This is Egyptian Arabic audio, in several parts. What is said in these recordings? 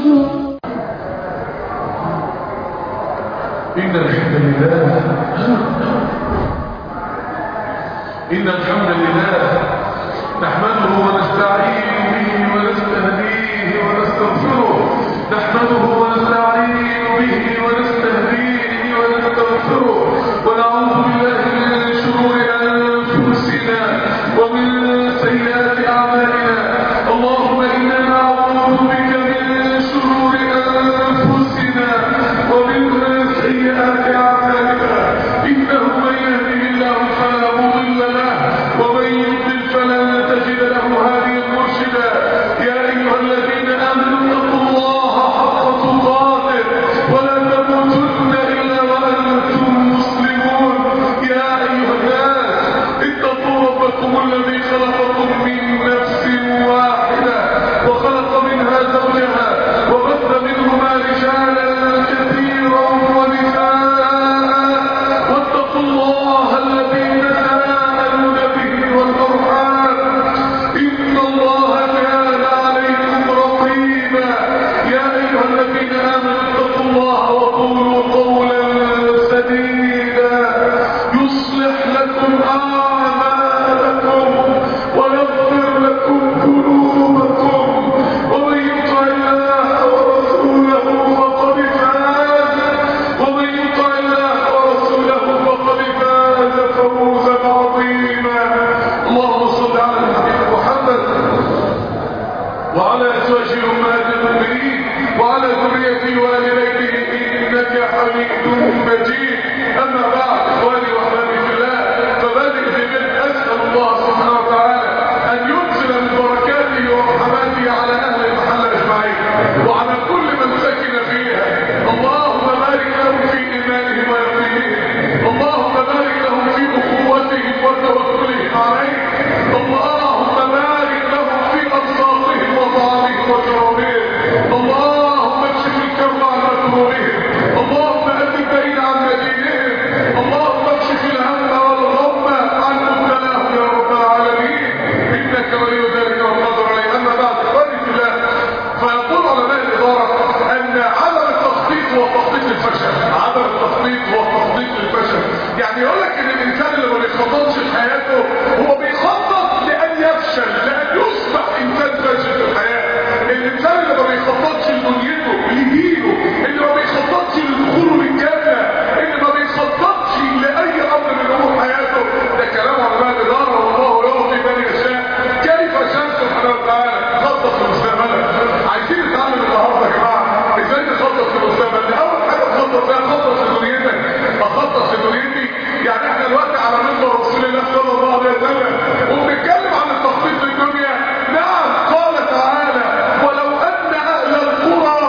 النشور إن الحمد لله إن الحمد لله نحمده ونستعين به ونستهديه ونستغفره نحمده ونستعين به ونستهديه ونستغفره ونعوذ بالله من شرور أنفسنا ومن سيئات أعمالنا اللهم إنا نعوذ بك من شرور أنفسنا ومن سيئات أعمالنا إنه من يهده الله فلا مضل له ومن يضلل فلا تجد له هاديا مرشدا يا أيها الذين آمنوا اتقوا الله حق تقاته ولا تموتن إلا وأنتم مسلمون يا أيها الناس اتقوا ربكم الذي خلقكم من نفس واحدة وخلق منها زوجها وبث منهما رجالا كثيرا ونساء واتقوا الله الذي تساءلون به والأرحام إن الله كان عليكم رقيبا يا أيها الذين آمنوا اتقوا الله وقولوا قولا سديدا يصلح لكم أعمالكم ويغفر لكم ذنوبكم ومن يطع الله ورسوله فقد فاز ومن يطع الله ورسوله فقد فاز فوزا عظيما اللهم صل على الحبيب محمد وعلى ازواجه امهات المؤمنين وعلى ذريته وال بيته انك حميد مجيد اما بعد اخواني واحبابي في الله فبادئ بمن اسال الله سبحانه وتعالى ان ينزل من بركاته ورحماته على اهل المحل اجمعين وعلى كل من سكن فيها اللهم بارك لهم في ايمانهم ويقينهم اللهم بارك لهم في اخوتهم وتوكلهم عليك اللهم بارك لهم في ارزاقهم وطعامهم وشرابهم اللهم اكشف الكرب عن مكروههم اللهم ادي الدين عن مدينهم اللهم اكشف الهم والغم عن مبتلاهم يا رب العالمين انك ولي ذلك والقدر عليه اما بعد اخواني في الله فيقول علماء الاداره ان عدم التخطيط هو تخطيط الفشل عدم التخطيط هو تخطيط الفشل يعني يقول لك ان الانسان اللي ما بيخططش لحياته هو بيخطط لان يفشل لان يصبح انسان فاشل في الحياه الانسان اللي ما بيخططش لدنيته لدينه اللي ما بيخططش لدخوله للجنه اللي ما بيخططش لاي امر من امور حياته ده كلام علماء الاداره والله يعطي من يشاء كيف شاء سبحانه وتعالى خطط لمستقبلك عايزين نتعلم النهارده يا جماعه ازاي نخطط لمستقبلنا اول حاجه تخطط فيها خطط لدنيتك اخطط لدنيتي يعني احنا دلوقتي على منبر رسول الله صلى الله عليه وسلم وبنتكلم عن التخطيط للدنيا نعم قال تعالى ولو ان اهل القرى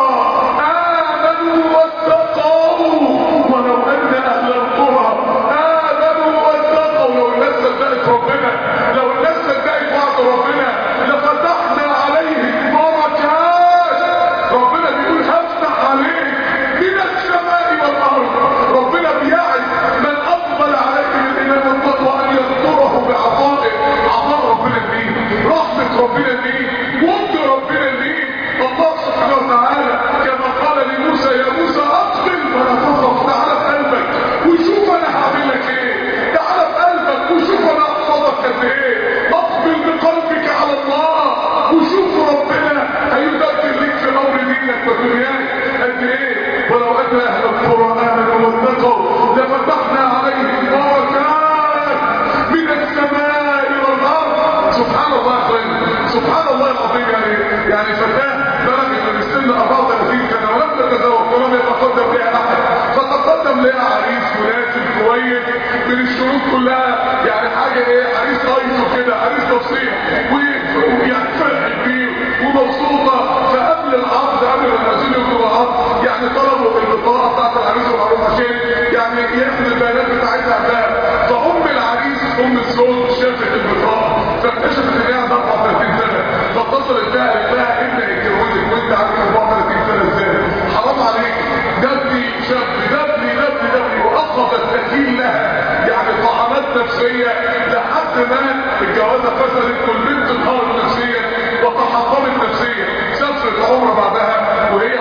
امنوا واتقوا ولو ان اهل القرى امنوا واتقوا لو الناس صدقت ربنا لو الناس صدقت وعد ربنا لفتحنا عليهم بركات ربنا بيقول هفتح عليك من السماء والارض ربنا بيعد من اقبل عليه الايمان والتقوى ان يذكره بعطائه عطاء ربنا ليه رحمه ربنا ليه ود ربنا ليه الله سبحانه وتعالى كما قال لموسى يا موسى اقبل ولا تخف تعالى بقلبك وشوف انا هعمل لك ايه تعالى بقلبك وشوف انا احفظك قد ايه اقبل بقلبك على الله وشوف ربنا هيدبر لك في امر دينك ودنياك قد ايه ولو ان اهل القرى امنوا واتقوا لفتحنا عليهم بركات من السماء والارض سبحان الله يا اخواني سبحان الله العظيم يعني يعني فتاه بلغت من السن 34 سنه ولم تتزوج ولم يتقدم لها احد فتقدم لها عريس مناسب كويس من الشروط كلها يعني حاجه ايه عريس طيب كده عريس تصريح ويعني فرحت بيه ومبسوطه فقبل العقد قبل ما الرسول يكتب العقد يعني طلبوا البطاقه بتاعت العريس والمعروف عشان يعني ياخد البيانات بتاعتها قبلها فام العريس ام الزوج شافت البطاقه فاكتشفت ان هي عندها 34 سنه فاتصلت بها قالت لها ابني هيتجوزك وانت عندك 34 سنه ازاي حرام عليك ده ابني شاب ده ابني ده ابني ده ابني واخذت تكيل لها يعني طعامات نفسيه لحد ما الجوازه فشلت والبنت انهارت نفسيا وتحطمت نفسيا سافرت عمره بعدها وهي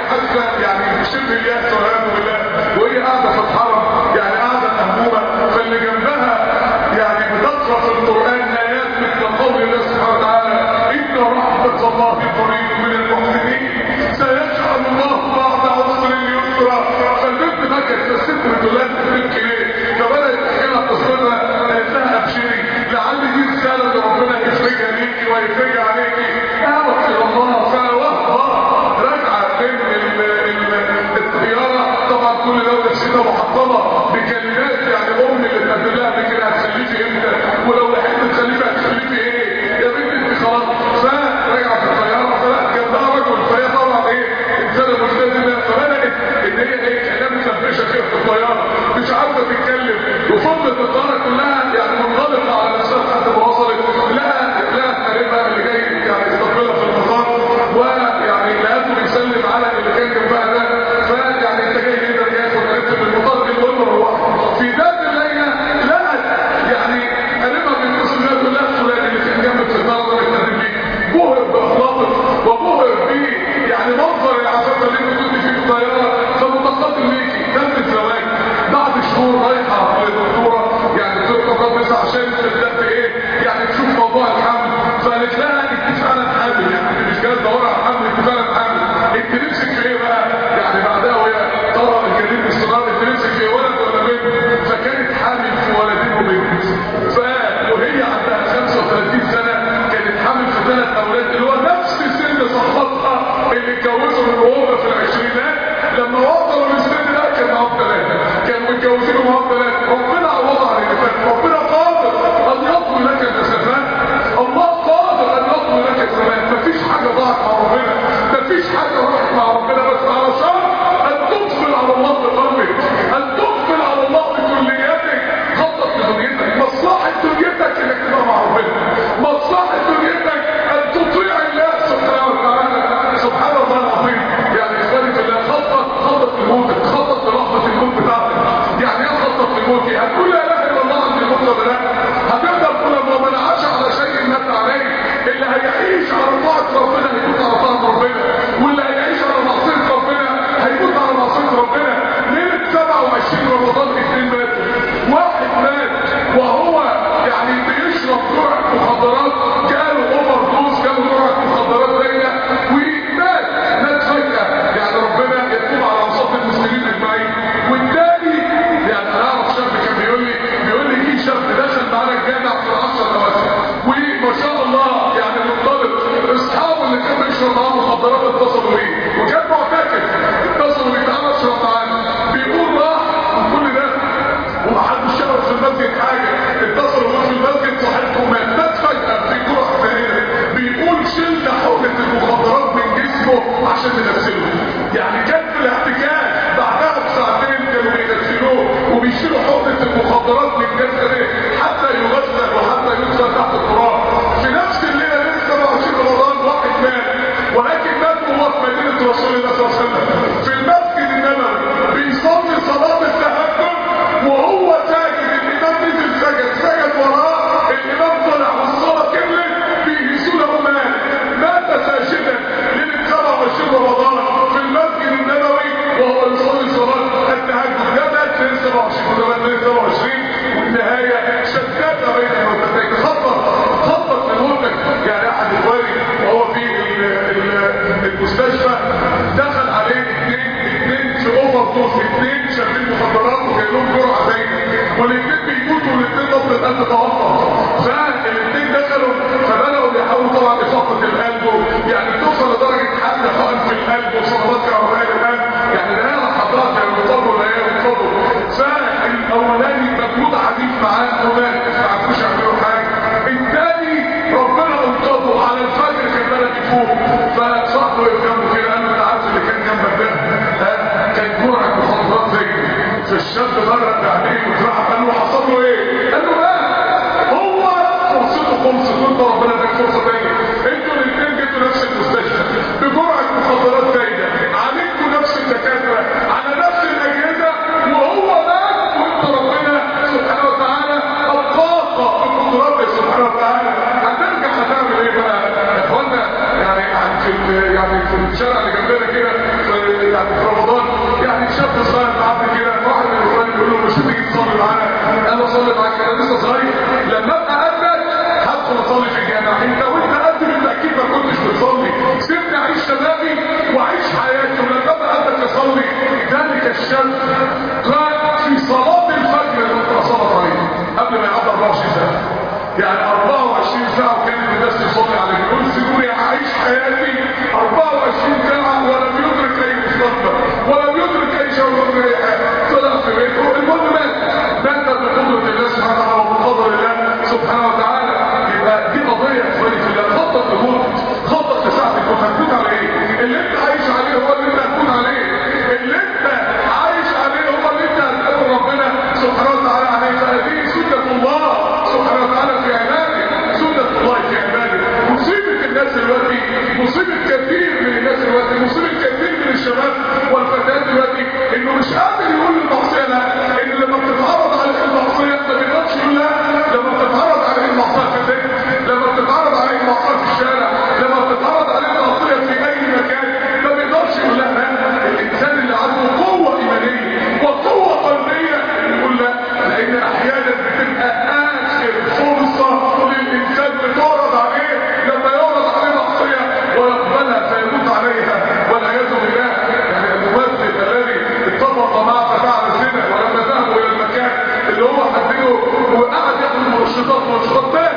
يغسله يعني كان في الاحتكاك بعدها بساعتين كانوا بيغسلوه وبيشيلوا حقنه المخدرات من جسده حتى يغسل وحتى يغسل تحت التراب في نفس الليله ليله 27 رمضان واحد مات ولكن مات وهو في مدينه رسول الله صلى الله عليه وسلم في المسجد النبوي بيصلي صلاه التهجد وهو ساجد الامام نزل سجد سجد وراه الامام طلع والصلاه كملت بيهزوا له مات مات ساجدا ليله 27 رمضان في المسجد النبوي وهو يصلي صلاه التهجد ده مات ليله 27 وده مات ليله 27 والنهايه شتات بين الموتتين خطط خطط لموتك يعني احد اخواني وهو في ال- ال- المستشفى دخل عليه اثنين اثنين في اوفر دوز اثنين شاربين مخدرات وجاي لهم جرعه زي والاثنين بيموتوا والاثنين نبض القلب توقف فالاثنين دخلوا فبداوا يحاولوا طبعا يفقد القلب يعني توصل لدرجه حد حقن في القلب وصدمات كهربائيه القلب يعني ده انا حضرات يعني بيطلبوا ولا ايه بيطلبوا فالاولاني مجهود عنيف معاه ومات ما عرفوش يعملوا حاجه الثاني ربنا انقذه على الفجر كان بدأ يفوق فصاحبه وقف جنبه كده قال له انت عارف اللي كان جنبك ده ها كان جرعه مخدرات زي فالشاب مرة بعدين وترعب قال له حصل له ايه؟ قال له لا هو فرصته خلصت وانت ربنا اداك فرصه تانيه انتوا الاثنين جبتوا نفس المستشفى بجرعه مخدرات زايده عليكم نفس الدكاتره على نفس الاجهزه وهو مات وانت ربنا سبحانه وتعالى ابقاك بقدراته سبحانه وتعالى هترجع هتعمل ايه بقى؟ يا اخوانا يعني في ال- يعني في الشارع اللي جنبنا كده في- يعني في رمضان يعني شاب صغير معدي كده واحد من الاخوان بيقول له مش هتيجي تصلي معانا؟ قال له اصلي معاك انا لسه صغير لما ابقى قدك هدخل اصلي في الجامع انت وانت قد انت اكيد ما كنتش بتصلي سيبني اعيش شبابي واعيش حياتي ولما ابقى قدك اصلي ذلك الشاب قال في صلاه الفجر اللي كنت اصلي عليه قبل ما يعدي 24 ساعه يعني 24 ساعه وكانت الناس تصلي عليه يقول سيبوني اعيش حياتي 24 ساعه ولم يدرك اي مستقبل ولم يدرك اي شيء من اي حاجه طلع في بيته المهم مات مات بقدره الله سبحانه وتعالى وبقدر الله سبحانه وتعالى يبقى دي قضيه يا اخواني في الله خطط لموت خطط لساعتك وهتكون على ايه اللي انت عايش عليه هو اللي انت هتكون عليه اللي انت عايش عليه هو اللي انت هتقابل ربنا سبحانه وتعالى عليه فهذه سنه الله سبحانه وتعالى في عباده سنه الله في عباده مصيبه الناس دلوقتي مصيبه كثير من الناس دلوقتي مصيبه كثير من الشباب والفتيات دلوقتي انه مش قادر يقول المعصيه لا ان لما بتتعرض عليه المعصيه ما بيقدرش يقول لا لما بتتعرض عليه المعصيه في البيت لما بتتعرض عليه المعصيه في الشارع لما بتتعرض عليه المعصيه في اي مكان ما بيقدرش يقول لا لا الانسان اللي عنده قوه ايمانيه وقوه قلبيه يقول لا لان احيانا بتبقى اخر فرصه للانسان بتعرض عليه لما يعرض عليه معصيه ويقبلها فيموت عليها والعياذ بالله يعني الممثل الذي اتفق مع فتاة الزنا ولما ذهبوا الى المكان اللي هو حدده وقعد ياخد منشطات منشطات مات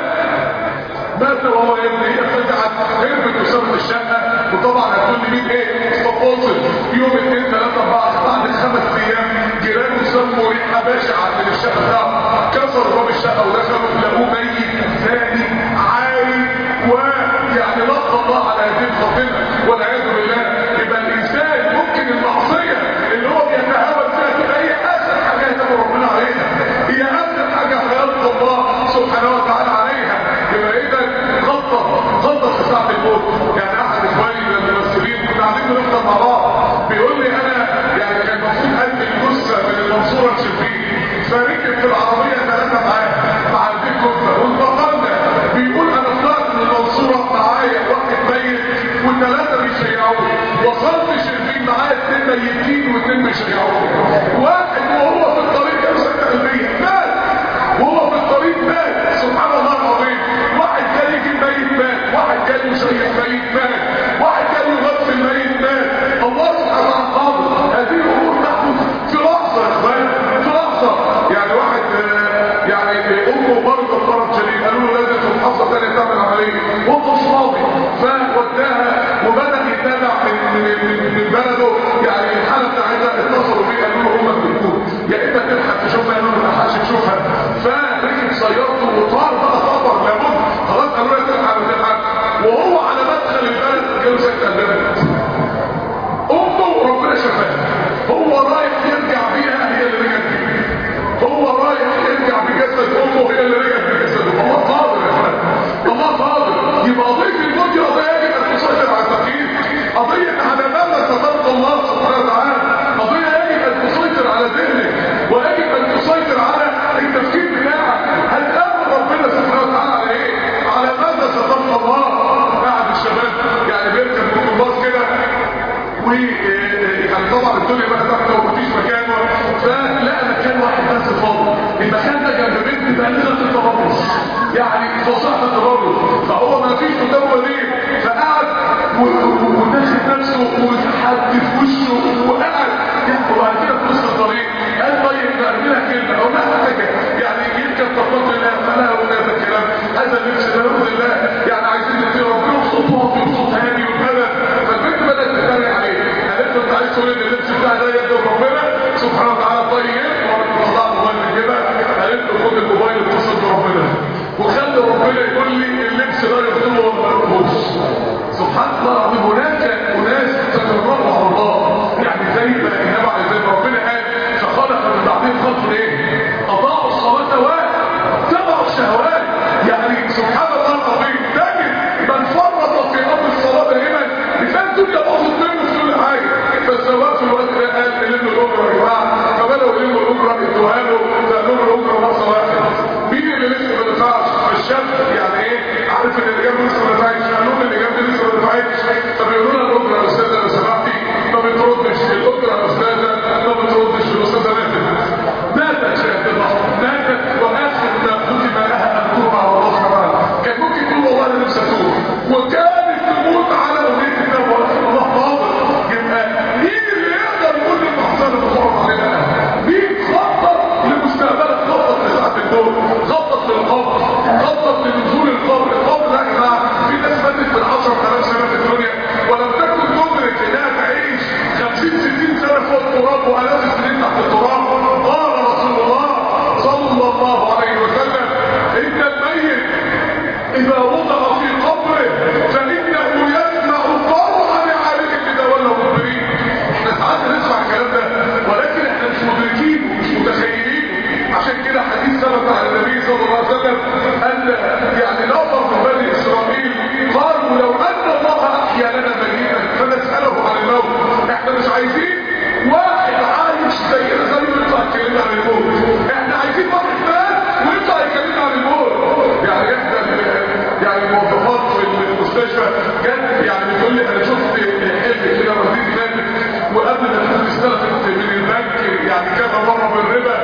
مات وهو يبني هي فجعت هربت وسابت الشقه وطبعا هتقول لي مين ايه مستفاصل يوم اثنين ثلاثه اربعه بعد خمس ايام جيرانه سموا ريحه بشعه من الشقه بتاعه كسروا باب الشقه ودخلوا لقوه ميت ثاني عايش ويعني لقى الله على هذه الخطيئه والعياذ بالله يبقى الانسان ممكن المعصيه اللي هو بيتهاون فيها تبقى هي اخر حاجه يتابع ربنا عليها هي اخر حاجه هيلقى الله سبحانه وتعالى عليها يبقى اذا خطط خطط في ساعه الموت يعني احد اخواني من الممثلين كنا قاعدين بنفطر مع بعض بيقول لي انا يعني كان المفروض انزل جثه من المنصوره لشربين فركب في العربيه ثلاثه معاه مع البيت كفه وانتقلنا بيقول انا طلعت من المنصوره معايا واحد ميت وثلاثه بيشيعوه وصلت شربين معايا اثنين ميتين واثنين بيشيعوه واحد وهو في الطريق كان سكه قلبيه مات وهو في الطريق مات سبحان الله العظيم واحد جاي يجيب ميت مات واحد جاي يشيع ميت مات واحد جاي يغسل ميت مات الله سبحانه وتعالى قادر هذه الامور تحدث في لحظه يا اخوان في لحظه يعني واحد آه، يعني امه مرضى مرض شديد قالوا له لازم في محافظه ثانيه تعمل عمليه وهو مش فاضي فوداها وبدا يتابع من من من- من بلده يعني الحاله بتاعتها اتصلوا بيه قالوا له هم بتموت يا اما تلحق تشوفها يا اما ما تلحقش تشوفها فركب سيارته وطار بقى خطر لابد خلاص قالوا له تلحق وتلحق وهو على مدخل البلد جاله سكته البلد يعني طبعا الدنيا بقى تحت ومفيش مكان فلقى مكان واحد بس فاضي المكان ده جنب بنت بالغه التبرج يعني فصاحه التبرج فهو ما فيش قدامه بديل فقعد وداخل نفسه وتحدي في وشه وقعد يعني وبعد كده في وسط الطريق قال طيب نعملها كلمه او لا حاجه يعني يركب تقوى الله فلا ولا الكلام هذا اللبس ده بفضل الله يعني عايزين نطير ربنا بصوت واطي وصوت هادي وكذا فالبنت بدات تتريق عليه قالت له انت عايز تقول ان اللبس بتاعي ده يد ربنا سبحانه وتعالى طيب وراح طلع موبايل من كده قالت له خد الموبايل اتصل بربنا وخلي ربنا يقول لي اللبس ده يرضيه ولا ما يرضوش سبحان الله العظيم هناك اناس تجربوا على الله يعني زي ما النبي عليه زي ما ربنا قال فخلق من بعدين خلق ايه اضاعوا الصلاه واتبعوا الشهوات يعني سبحان الله العظيم تجد من فرط في امر الصلاه دائما بتلاقي الدنيا باظت منه في كل حاجه فالزواج في الوقت ده قال يلموا الاجره يا جماعه فبداوا يلموا الاجره ادوها له فقالوا له الاجره مرسى واحد مين اللي لسه ما دفعش الشاب يعني ايه عارف ان اللي جنبه لسه ما دفعش قالوا له اللي جنبه لسه ما دفعش فبيقولوا لها الاجره يا استاذه لو سمحتي ما بتردش الاجره يا استاذه ما بتردش الاستاذه ماتت ماتت شهاده الله ماتت واخر ما ختم لها ان تتوب على الله سبحانه كان ممكن تقول والله انا نفسي اتوب وكانت تموت على اغنيه التوبه ولكن الله قادر يبقى مين اللي يقدر يقول للمحزن بتخرج علينا مين خطط لمستقبلك خطط لساعه الدور خطط للقبر خطط لنزول القبر القبر ده يا جماعه في ناس ماتت من 10000 سنه في الدنيا ولم تكن تدرك انها تعيش 50 60 سنه فوق التراب والاف السنين تحت التراب قال رسول الله صلى الله عليه وسلم ان الميت اذا وضع في قبره فانه يسمع قرع لعالم اذا ولوا مدبرين احنا ساعات بنسمع الكلام ده ولكن احنا مش مدركين ومش متخيلين عشان كده حديث ثبت عن النبي صلى الله عليه وسلم ان يعني نفر من بني اسرائيل قالوا لو ان الله احيا لنا ميتا فنساله عن الموت احنا مش عايزين واحد عايش زينا زي ما يطلع يكلمنا عن الموت احنا عايزين واحد مات ويطلع يكلمنا عن الموت يعني احنا يعني الموظفات في المستشفى جت يعني بتقول لي انا شفت حلم كده والدتي ماتت وقبل ما تكون استلفت من البنك يعني كذا مره بالربا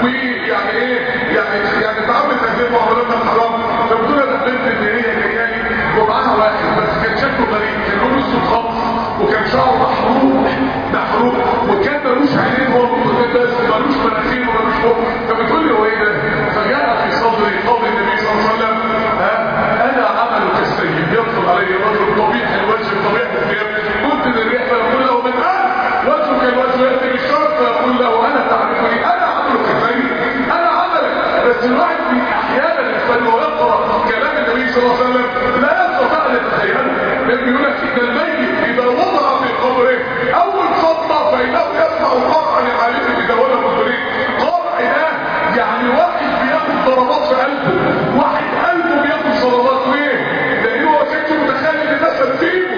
ويعني ايه يعني يعني اتعاملت هذه المعاملات الحرام فبتقول انا حلمت ان هي جايه لي ومعاها واحد بس كان شكله غريب كان لونه اسود خالص وكان شعره محروق محروق وكان ملوش عينين هو بس ملوش مناخير وملوش فوق فبتقول لي هو ايه ده؟ فجاء في صدري قول النبي صلى الله عليه وسلم ها انا عملك السيد يدخل علي رجل طبيعي الوجه طبيعي الثياب كنت للريح فيقول له من انا وجهك الوجه ياتي بالشرط فيقول له انا تعرفني انا عملك السيد انا عملك بس الواحد في احيانا يسال ويقرا كلام النبي صلى الله عليه وسلم لا يستطيع ان يتخيله لان بيقول لك ان الميت اذا وضع في قبره اول صدمه فانه يسمع قرعا لعالمه اذا ولى مدبرين قرع ده يعني واحد بياخد ضربات في قلبه واحد قلبه بياخد صدمات ليه؟ لانه هو كان متخيل ان الناس هتسيبه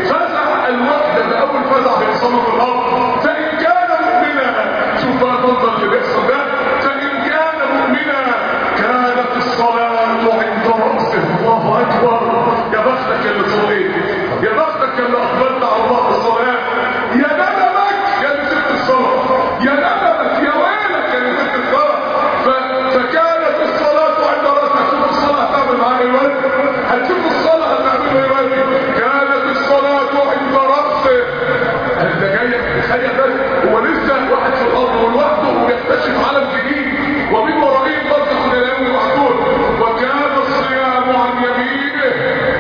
فزع الوحده ده اول فزع بيحصل له في الارض فان كان مؤمنا شوف بقى المنظر اللي بيحصل ده فان كان مؤمنا كانت الصلاه عند راسه الله اكبر يا بختك اللي صليت يا بختك اللي اقبلت على الله بالصلاه يا ندمك يا اللي سبت الصلاه يا ندمك يا ويلك يا اللي سبت الصلاه ف... فكانت الصلاه عند راسه هتشوف الصلاه هتعمل معاك الوقت هتشوف الصلاه هتعمل ايه الوقت كانت الصلاه عند راسه انت جاي تخيل بس هو لسه واحد في الارض ولوحده ويكتشف عالم جديد ومن ورائه برزخ الى يوم يبعثون وكان الصيام عن يمينه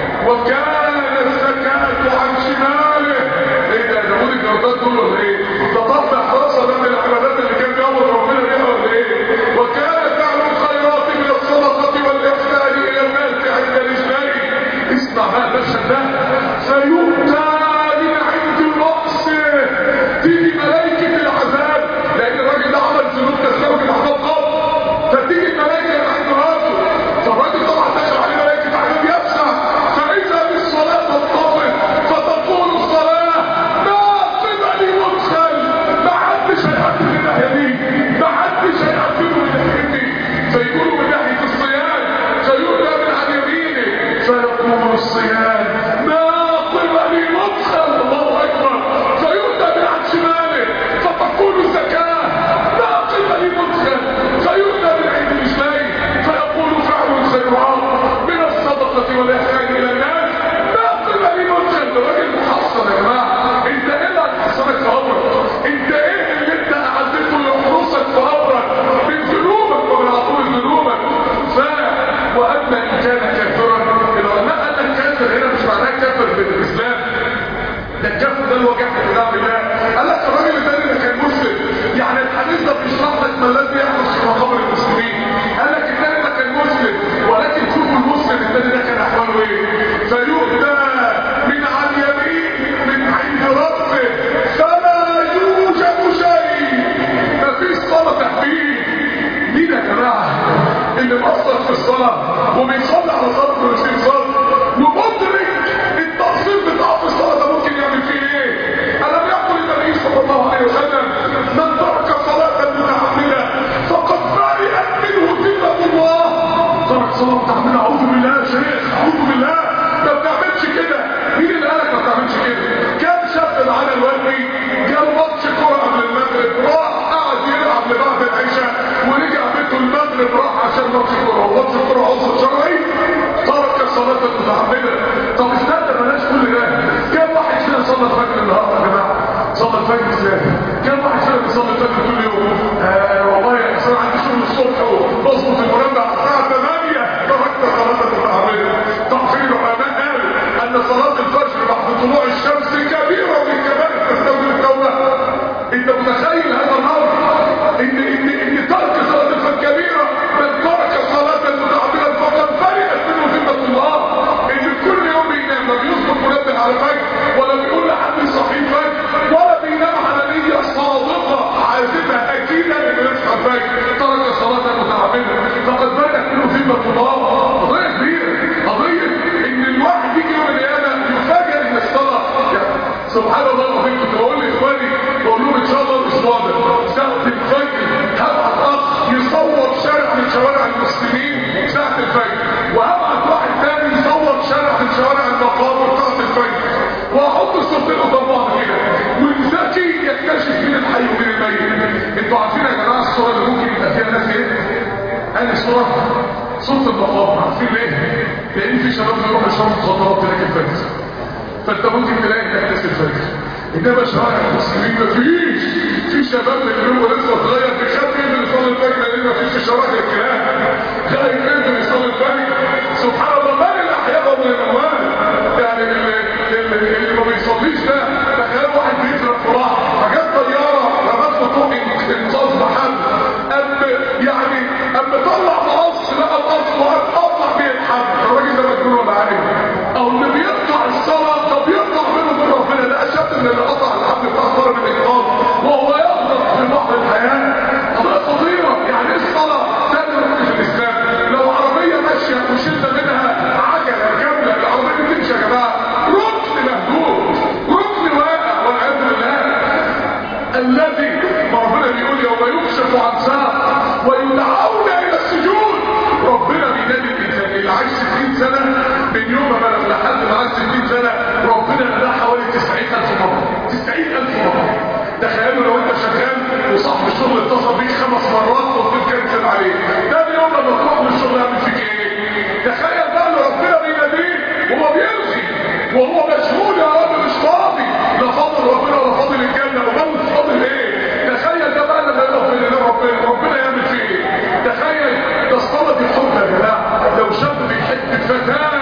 وكان الزكاه عن شماله ايه ده ده خد الجردات دول ولا ايه ده طبع حراسه ده من العبادات اللي كان بيامر ربنا بيها ولا ايه وكان فعل الخيرات من الصدقه والاحسان الى الناس عند رجليه اسمع بقى المشهد ده فيؤتى من عند راسه تيجي ملائكه العذاب لان الراجل ده عمل ذنوب تستوجب عذاب اللي هو جحد كتاب الله قال لك الراجل الثاني ده كان مسلم يعني الحديث ده بيشرح لك ما الذي يحدث في مقابر المسلمين قال لك الثاني ده كان مسلم ولكن شوفوا المسلم الثاني ده كان احواله ايه فيؤتى من عن يمين من عند ربه فلا يوجد شيء مفيش صلاه تحبيب مين يا جماعه اللي مقصر في الصلاه وبيصلي على صلاه ونسيب صلاه ومدرك التقصير بتاعه في الصلاه ده ممكن يعمل فيه ايه الم يقل النبي صلى الله عليه وسلم من ترك صلاه متعمده فقد برئت منه ذمه الله ترك صلاه متعمده اعوذ بالله يا شيخ اعوذ بالله ما بتعملش كده مين اللي قالك ما بتعملش كده كام شاب معانا دلوقتي جاب ماتش كوره قبل المغرب راح قعد يلعب لبعد العشاء ورجع بيته المغرب راح عشان ماتش كوره وماتش كوره عنصر شرعي ترك الصلاه المتعمده طب استنى بلاش كل ده كام واحد فينا صلى الفجر النهارده يا جماعه صلى الفجر ازاي كام واحد فينا بيصلي الفجر كل يوم آه والله يا اصل عندي شغل الصبح وبظبط المنبه الساعه 8 تركت الصلاه المتعمده طب في العلماء قالوا ان صلاه الفجر بعد طلوع الشمس كبيره من كبائر تستوجب التوبه انت متخيل هذا الامر ان ان ان ترك صلاه الفجر كبيره من ترك الصلاه المتعمده فقد برئت منه ذمه الله ان كل يوم بينام لا بيظبط منبه على الفجر ولا بيقول لحد يصحي الفجر ولا بينام على نيه صادقه عازمه اكيده انه يصحى الفجر ترك الصلاه المتعمده فقد برئت منه ذمه الله قضيه كبيره قضيه ان الواحد يجي يوم القيامه يفاجئ ان الصلاه يعني سبحان الله العظيم كنت بقول لاخواني بقول لهم ان شاء الله الاسبوع ده ساعه الفجر هبعت اخ يصور شارع من شوارع المسلمين ساعه الفجر وهبعت واحد تاني يصور شارع من شوارع المقابر ساعه الفجر واحط الصورتين قدام بعض كده والذكي يكتشف مين الحي ومين الميت انتوا عارفين يا جماعه الصوره اللي ممكن يبقى فيها ناس ايه؟ انهي صوره؟ صوره المقابر عارفين ليه؟ لان في شباب بيروحوا يشربوا مخدرات هناك الفجر فانت ممكن تلاقي ناس الفجر انما شوارع المسلمين مفيش في شباب اللي هو لسه صغير بيخاف ينزل يصلي الفجر لان مفيش في الشوارع الكلام خايف ينزل يصلي الفجر سبحان الله مال الاحياء ومن الاموال يعني اللي, اللي, اللي ما بيصليش ده تخيل واحد بيضرب فراح فجت طياره رمت له طوق انقاذ محل ام يعني ام طلع مقص لقى القص وقام قطع بيه الحد الراجل ده مجنون ولا عارف او اللي بيقطع الصلاه طب يقطع منه من ربنا ده اشد من اللي قطع الحبل بتاع طالب الانقاذ وهو يغلط في بحر الحياه قضيه خطيره يعني ايه الصلاه تاني ركن في الاسلام لو عربيه ماشيه وشلنا منها عجله كامله العربيه دي تمشي يا جماعه ركن مهدود ركن واقع والعياذ بالله الذي ما ربنا بيقول يوم يكشف عن ساق ويدعون الى السجود ربنا بينادي الانسان اللي عايش 60 سنه من يوم ما بلغ لحد ما عاش 60 سنه ربنا ناداه حوالي 90000 مره 90000 مره تخيلوا لو انت شغال وصاحب الشغل اتصل بيك خمس مرات وتقول كنسل عليه ده اليوم لما تروح من الشغل يعمل فيك ايه تخيل بقى ان ربنا بيناديه وهو بيلغي وهو مشغول يا رب مش فاضي لا فاضل ربنا ولا فاضل الجنه وما فاضل ايه تخيل ده بقى لما يقف بين ايدين ربنا ربنا يعمل فيه ايه تخيل ده الصلاه دي حب يا جماعه لو شاب بيحب فتاه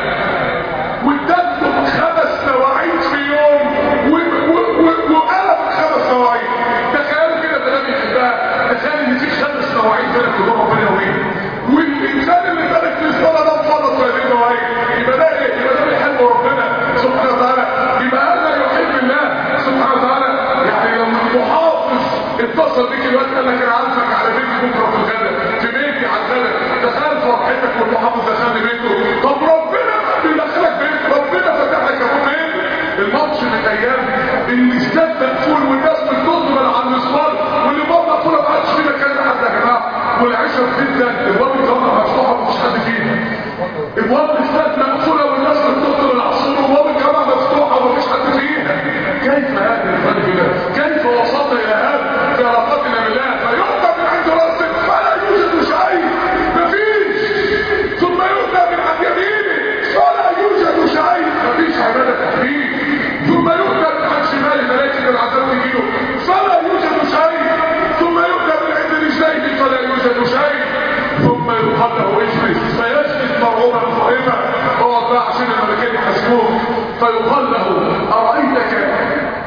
وادته خمس مواعيد في يوم وقلب خمس مواعيد تخيلوا كده ده بيحبها تخيل ان في خمس مواعيد بينك وبين ربنا يومين والانسان اللي بارك في الصلاه ده مفرط في هذه المواعيد يبقى ده ايه؟ يبقى ده بيحب ربنا سبحانه وتعالى يبقى هذا يحب الله سبحانه وتعالى يعني لما المحافظ اتصل بيك الوقت قال لك انا عارفك على بيتي بكره في الغداء في بيتي على الغداء دخلت فرحتك والمحافظ دخلني بيته طب ربنا بيدخلك بيته ربنا فتح لك ابواب ايه الماتش من الايام اللي استاد مقفول والناس بتضرب على المسمار واللي بره مقفوله ما عادش فيه مكان لحد يا جماعه والعشره جدا ابواب الجامعه مفتوحه ومفيش حد فيها ابواب الاستاد مقفوله والناس بتضرب العصور وابواب الجامعه مفتوحه ومفيش حد فيها كيف هذا الفرق كده كيف وصلنا الى هذا في علاقتنا بالله فيؤتى من عند راسك فلا يوجد شيء مفيش ثم يؤتى من عن يمينه فلا يوجد شيء مفيش عباده تحريف ثم يؤتى من عن شماله ملائكه العذاب تجيله فلا يوجد شيء ثم يؤتى من عند رجليه فلا يوجد شيء ثم يقال له اجلس فيجلس مرعوبا خائفا اقعد بقى عشان الملكين يحاسبوك فيقال له ارايتك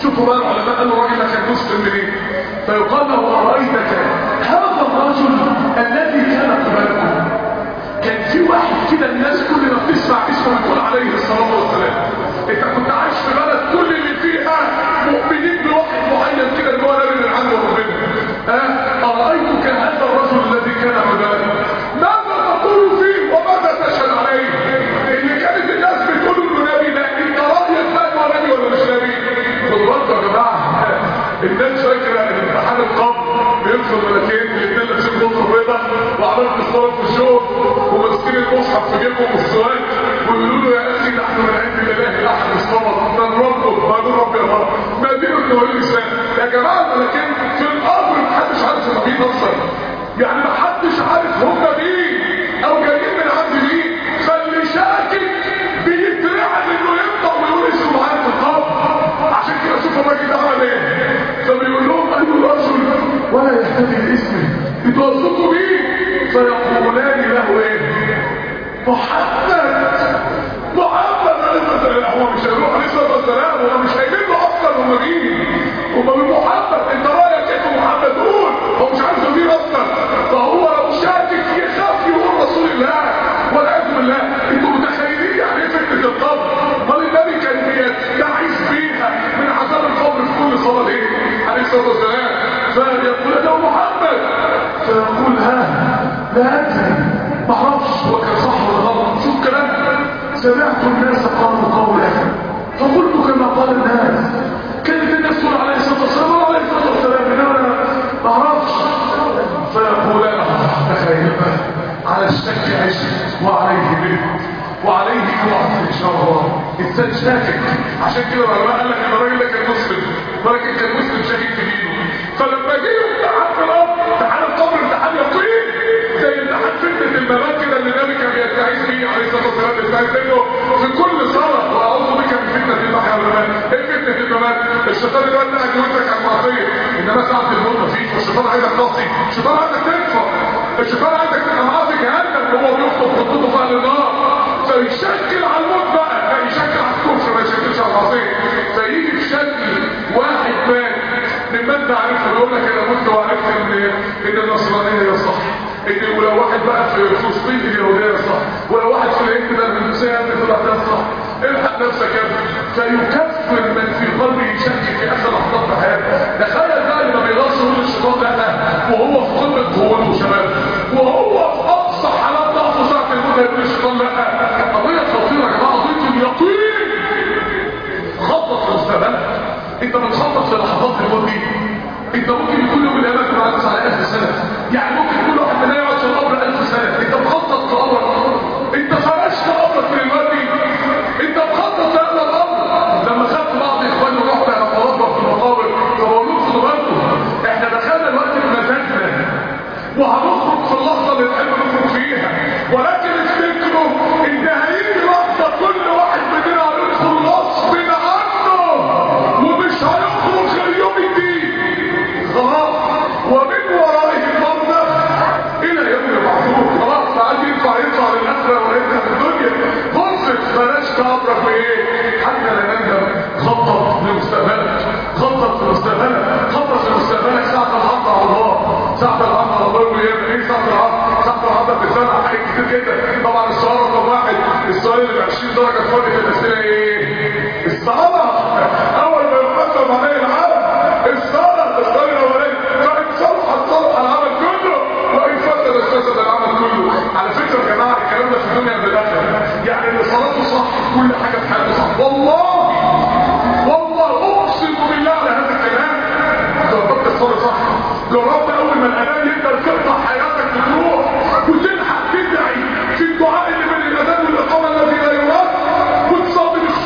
شوفوا بقى العلماء قالوا الراجل ده كان مسلم منين فيقال له ارايتك هذا الرجل الذي كان قبلكم كان في واحد كده الناس كل ما بتسمع اسمه يقول عليه الصلاه والسلام انت كنت عايش في بلد كل اللي فيها مؤمنين بواحد معين كده اللي هو نبي من عند ربنا ها ارايتك هذا الرجل الذي كان قبلكم ماذا تقول فيه وماذا تشهد عليه اللي كانت الناس بتقول انه نبي لا انت رايك بقى هو نبي ولا مش نبي خدوا بالكم يا جماعه الناس فاكره ان امتحان القبر بيدخل ملكين الاثنين لابسين بطل بيضاء وعمال بيصطرف في الشوط وماسكين المصحف في جيبهم والسؤال ويقولوا له يا اخي نحن من عند الله الاحد الصمد من ربه ما يقول ربي الله ما دين النور الاسلام يا جماعه الملكين في القبر محدش عارف هم مين اصلا يعني محدش عارف هم مين او جايين من عند مين فاللي شاكك بيترعب انه ينطق ويقول اسمه معايا في القبر عشان كده شوف الراجل ده عمل ايه فبيقول لهم اي رجل ولا يهتدي لاسمه بتوثقوا بيه فيقولان له ايه محمد محمد عليه السلام هو مش هيروح عليه الصلاه والسلام هو مش هيجيب له اصلا هم مين هم من محمد انت رايك ايه في محمد قول هو مش عارف مين اصلا فهو لو شاكك يخاف يقول رسول الله والعياذ بالله انتوا متخيلين يعني ايه فكره القبر امال النبي كان بيستعيذ بيها من عذاب القبر في كل صلاه ايه عليه الصلاه والسلام فيقول له محمد فيقول ها لا ادري ما اعرفش هو كان صح ولا غلط شوف كلام سمعت الناس قالوا قولا فقلت كما قال الناس كانت الناس تقول عليه الصلاه والسلام وعليه الصلاه والسلام انما انا ما اعرفش فيقول تخيل على الشك عشت وعليه بيت وعليه يقع ان شاء الله انسان شاكك عشان كده العلماء قال لك ان الراجل ده كان مسلم ولكن كان مسلم شاكك في دينه فلما جه امتحان في الارض امتحان القبر امتحان يقين زي امتحان فتنه الممات كده اللي النبي كان بيستعيذ بيه عليه الصلاه والسلام بيستعيذ منه في كل صلاه واعوذ بك من فتنه المحيا والممات ايه فتنه الممات الشيطان دلوقتي قاعد يقول عن معصيه انما ساعه الموت مفيش والشيطان عايزك تصي الشيطان عايزك تكفر الشيطان عايزك تبقى معاه في جهنم وهو بيخطب خطته في اهل النار فيشكل على الموت بقى لا يشكل على الكفر ما يشكلش على المعصيه فيجي في شكل واحد مات مما انت عارفه بيقول لك انا مت وعرفت ان ان النصرانيه هي الصح ان ولو واحد بقى في فلسطين اليهوديه صح ولو واحد في الهند ده الهندوسيه يعني طلع ده صح الحق نفسك يا ابني فيكفر من في قلبه شك في اخر لحظات في حياته تخيل بقى لما بيغص يقول الشيطان ده وهو في قمه قوته وشبابه وهو في اقصى حالات ضعفه ساعه الموت هيقول الشيطان لا قضيه خطيره يا جماعه قضيه اليقين خطط في مستقبلك انت بتخطط في لحظات الموت دي انت ممكن يكون يوم القيامه تبقى عايز على 1000 سنه يعني ممكن يكون واحد مننا يقعد في القبر 1000 سنه انت مخطط في قبرك انت فرشت قبرك من الوادي انت مخطط لهذا الامر لما خدت بعض اخواني ورحنا على مربع في المقابر فبقول لهم خدوا بالكم احنا دخلنا الوقت بمزاجنا وهنخرج في اللحظه اللي نحب نخرج فيها ولكن افتكروا ان هيجي لحظه كل واحد مننا هيدخل غصب عنه ومش هيخرج غير يوم الدين خلاص ومن ورائه المرضى الى يوم يبعثون خلاص فعاد ينفع يطلع للاخره ويرجع للدنيا خلصت بلاش كابرك بايه حتى لا نندم خطط لمستقبلك خطط في مستقبلك خطط في مستقبلك ساعه العرض على الله ساعه العرض على الله يقول ايه ساعه العرض ساعه العرض بتسمع حاجات كتير جدا طبعا السؤال رقم واحد السؤال اللي ب 20 درجه فاضي في الاسئله ايه الصلاه اول ما يقسم عليه العالم الصلاه السؤال الاولاني فان صلحت صلح العمل كله وان فسد فسد العمل كله على فكره يا جماعه الكلام ده في الدنيا بالاخره يعني اللي صلاته صح كل حاجه في حياته صح والله والله اقسم بالله على هذا الكلام جربت الصلاه صح جربت اول ما الاذان يقدر تقطع حياتك وتروح وتلحق تدعي في الدعاء اللي بين الاذان والاقامه الذي لا يراد وتصلي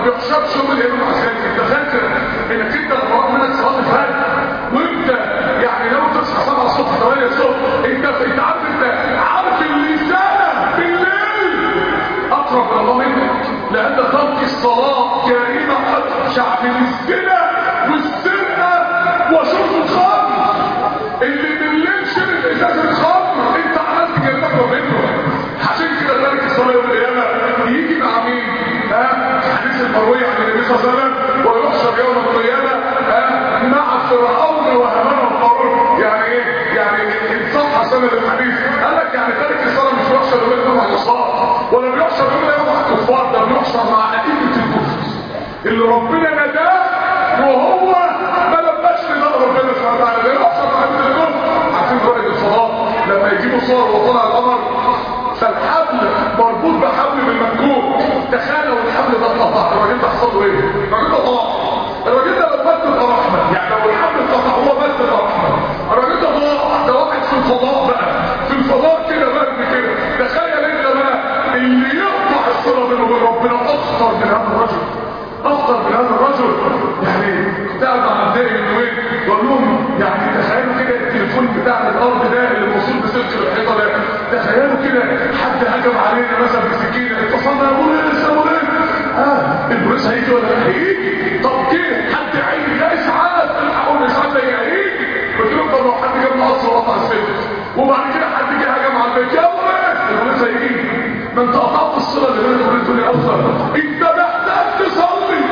بيحسبش يوم القيامه مع ذلك انت فاكر انك انت لما وقت منك صلاه الفجر وانت يعني لو تصحى 7 الصبح 8 الصبح انت انت عارف انت عارف اللي سنه بالليل اقرب الى الله منك لان ترك الصلاه جريمه ابشع من الزنا والسرقه وشرب الخمر اللي بالليل شرب ازازه خمر انت عملت جريمه اكبر منه عشان كده ترك الصلاه يوم القيامه يجي مع مين ها حديث المروي عن النبي صلى الله عليه وسلم ويحشر يوم القيامه ها مع فرعون وهامان وقارون يعني ايه يعني ان صح سند الحديث قال لك يعني ترك الصلاه مش بيحشر يوم القيامه مع العصاه ولا بيحشر يوم القيامه مع الكفار ده بيحشر مع ائمه الكفر اللي ربنا نداه وهو ما لباش نداء ربنا سبحانه وتعالى ده يحشر مع ائمه الكفر عارفين فرق الصلاه لما يجيبوا صور وطلع القمر فالحبل مربوط بحبل بالمنكوب تخيل لو الحبل ده اتقطع الراجل ده حصل له ايه؟ الراجل ده ضاع الراجل ده لو مات تبقى رحمه يعني لو الحبل اتقطع هو مات تبقى رحمه الراجل ده ضاع ده واحد في الفضاء بقى في الفضاء كده مرمي كده تخيل انت بقى اللي يقطع الصله بينه وبين ربنا اخطر من هذا الرجل اخطر من هذا الرجل يعني كنت قاعد مع ابنائي من يومين بقول لهم يعني تخيلوا كده التليفون بتاع الارض ده اللي موصول بسلك الحيطه ده تخيلوا كده حد هجم علينا مثلا بسكينه اتصلنا يا بوليس يا بوليس اه البوليس هيجي ولا لا هيجي طب كده حد عيني لا اسعاف الحقوا الاسعاف ده هيجي قلت لهم طب لو حد جاب مقص وقطع السلك وبعد كده حد جه هجم على البيت يا بوليس البوليس هيجي ما انت قطعت الصله اللي بينك وبين الدنيا اكتر انت محتاج تصلي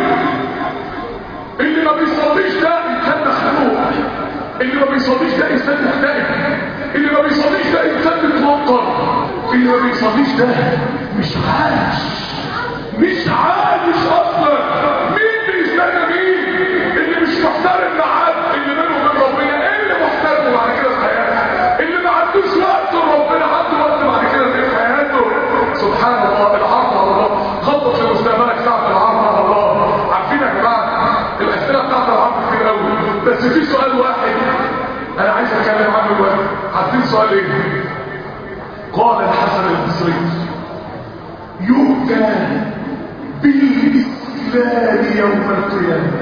اللي ما بيصليش ده انسان مخلوق اللي ما بيصليش ده انسان مختلف اللي ما بيصليش ده انسان متوقر اللي ما بيصليش ده مش عايش مش عايش اصلا مين بيستنى مين اللي مش محترم معاد اللي بينه وبين ربنا ايه اللي محترمه بعد كده في حياته اللي ما عندوش وقت لربنا عنده وقت بعد كده في حياته سبحان الله العرض على الله خطط لمستقبلك ساعه العرض على الله عارفين يا جماعه الاسئله بتاعت العرض كتير قوي بس في سؤال واحد انا عايز اتكلم عنه دلوقتي عارفين سؤال ايه قال الحسن البصري يؤتى بالاسلام يوم القيامه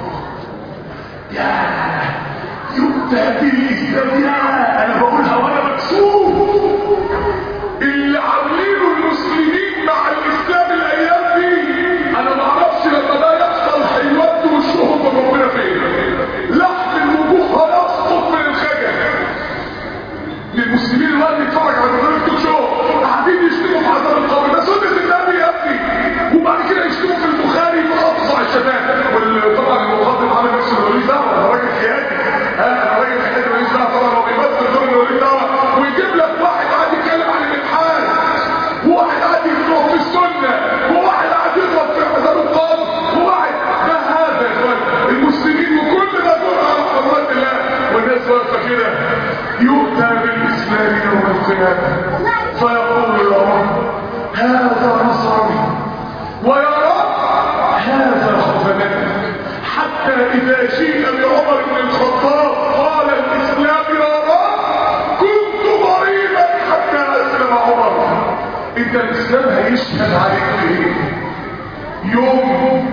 يا يؤتى بالاسلام يا انا بقولها وانا مكسوف اللي عاملينه المسلمين مع الاسلام الايام دي انا ما اعرفش لما ده يحصل هيودوا وشهم من ربنا فين لحم الوجوه هيسقط من الخجل للمسلمين اللي واقف يتفرج على برنامج توك شو قاعدين يشتموا في عذاب القبر ده سنه النبي يا ابني وبعد كده يشتموا في البخاري في اقصى الشتات وطبعا المقدم عامل نفسه انه ملوش دعوه ده راجل حيادي ها انا راجل حيادي ملوش دعوه طبعا هو بيمثل دور انه ملوش دعوه ويجيب لك واحد قاعد يتكلم عن الامتحان وواحد قاعد يضرب في السنه وواحد قاعد يضرب في عذاب القبر وواحد ده هذا يا اخوان المسلمين وكل ده دور على حرمات الله والناس واقفه كده يؤتى بالاسلام يوم القيامه فيقول يا رب هذا نصرني ويا رب هذا خذلني حتى اذا جيء بعمر بن الخطاب قال الاسلام يا رب كنت ضريبا حتى اسلم عمر انت الاسلام هيشهد عليك ايه يوم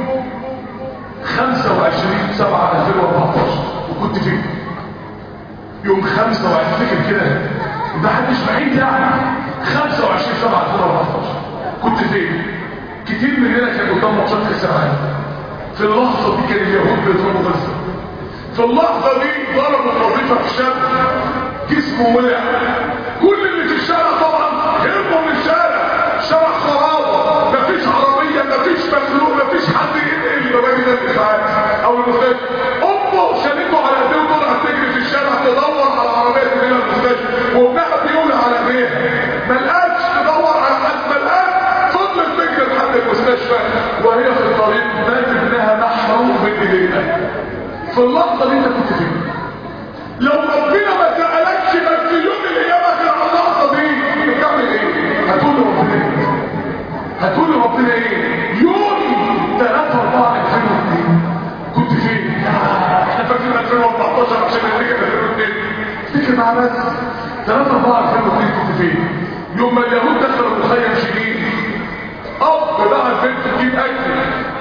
25 7 2014 وكنت فين يوم 25 فكر كده ده محدش بعيد يعني 25 7 2014 كنت فين كتير مننا كان قدام ماتشات كاس العالم في اللحظه دي كان اليهود بيضربوا غزه في اللحظه دي ضربوا قذيفه في الشاب جسمه ولع كل اللي في الشارع طبعا هربوا من الشارع شارع خرابه مفيش عربيه مفيش مخلوق مفيش حد ينقل الراجل ده الاسعاف او المستشفى امه شالته على ايديه وطلعت تجري في الشارع تدور على عربيه تنقلها المستشفى وابنها بيقول على ايديها ما لقاش تدور على حد ما لقاش فضلت تجري لحد المستشفى وهي في الطريق مات ابنها محروق من ايديها في اللحظه دي انت كنت فين لو ربنا ما سألكش بس يوم القيامة غير على اللحظة دي بتعمل ايه؟ هتقول لربنا ايه؟ هتقول لربنا ايه؟ يوم 3 4 2002 كنت فين؟ احنا فاكرين 2014 عشان نفتكر 2002 افتكر مع بس 3 4 2002 كنت فين؟ يوم ما اليهود دخلوا مخيم شديد اب بعت بنته تجيب اكل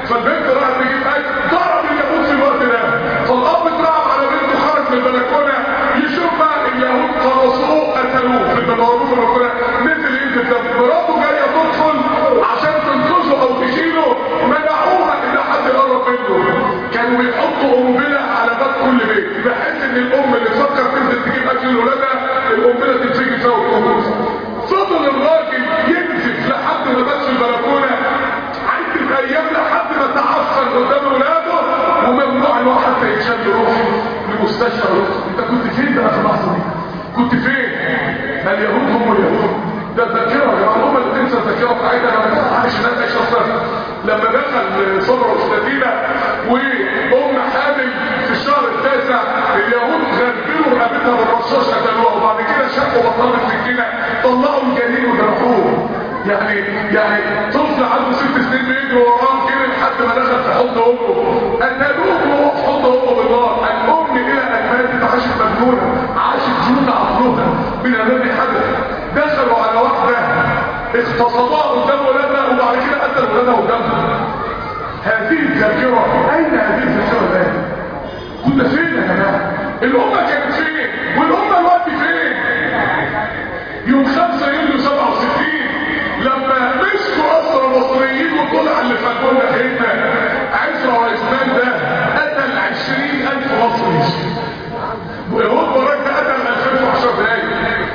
فالبنت راحت تجيب اكل ضرب اليهود في الوقت ده فالاب اترعب على بنته خرج من البلكونه يشوفها اليهود قرصوه قتلوه في البلكونه في البلكونه نزل ينزل دم مراته جايه تدخل عشان تنقذه او تشيله منعوها ان حد يقرب منه كانوا بيحطوا قنبله على باب كل بيت بحيث ان الام اللي تفكر تنزل تجيب اكل لاولادها القنبله تنفجر فيها وتموت فضل الراجل ينزف لحد ما بات في البلكونه عدة ايام لحد ما تعفن قدام ولاده وممنوع ان هو حتى يتشال يروح لمستشفى انت كنت فين بقى في اللحظه دي كنت فين اليهود هم اليهود ده الذاكره يا هم اللي تنسى الذاكره بتاعتها انا ما تعرفش الناس عايشه اصلا لما دخل صبر المدينه وام حامل في الشهر التاسع اليهود غربلوا رقبتها بالرشاش قتلوها وبعد كده شقوا بطانه السكينه طلعوا الجنين وذبحوه يعني يعني طفل عنده ست سنين بيجري وراه كده لحد ما دخل في حضن امه قتلوه وهو في حضن امه بالنار الام الى ان ماتت عاشت مجنونه عاشت جنون عقلها من امام حدث دخلوا على واحده اغتصبوها قدام ولادها وبعد كده قتل ولادها قدامها هذه الذاكره اين هذه الذاكره الان كنا فين يا جماعه الامه كانت فين والامه الوقت فين يوم 5 يوليو 67 لما مسكوا اسرى مصريين وطلع اللي فاكرون ناحيتنا عزرا وعثمان ده قتل 20000 مصري ويهود براك ده قتل 2010 دقايق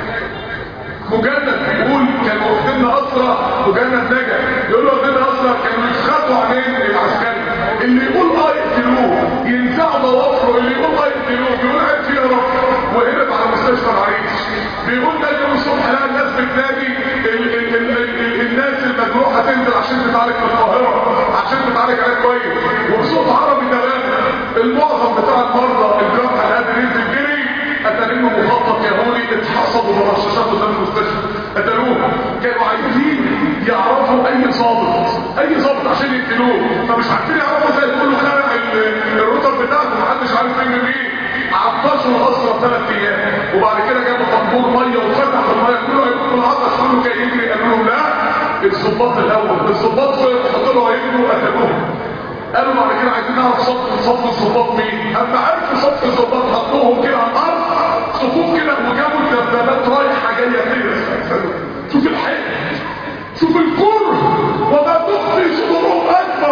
مجند بيقول كانوا واخديننا اسرى مجند نجا يقولوا واخديننا اسرى كانوا يسخطوا عينين العسكري اللي يقول اه يقتلوه ينزعوا ضوافره اللي يقول اه يقتلوه بيقول عيب فيه يا رب وهرب على مستشفى العريش بيقول ده يوم الصبح لقى الناس بتنادي ال- ال- ال- ال- الناس المجروحه تنزل عشان تتعالج في القاهره عشان تتعالج عليها كويس وبصوت عربي تمام المعظم بتاع المرضى الجرحى اللي قادر ينزل جري قتلوا مخطط يهودي اتحصدوا برشاشات قدام المستشفى قتلوه كانوا عايزين يعرفوا اي ضابط اي ضابط عشان يقتلوه فمش عارفين يعرفوا ازاي كله خلع ال- الرطب بتاعته محدش عارف فين مين عطشوا الاسرى ثلاث ايام وبعد كده جابوا طنبور ميه وفتحوا الميه كله هيموت من العطش كله جاي يجري قالوا لهم لا الظباط الاول الظباط فضلوا هيجروا قتلوهم قالوا بعد كده عايزين نعرف صف صف الظباط مين اما عرفوا صف الظباط حطوهم كده على الارض صفوف كده وجابوا الدبابات رايحه جايه كده شوف الحق شوف الكره وما تخفي صدورهم اكبر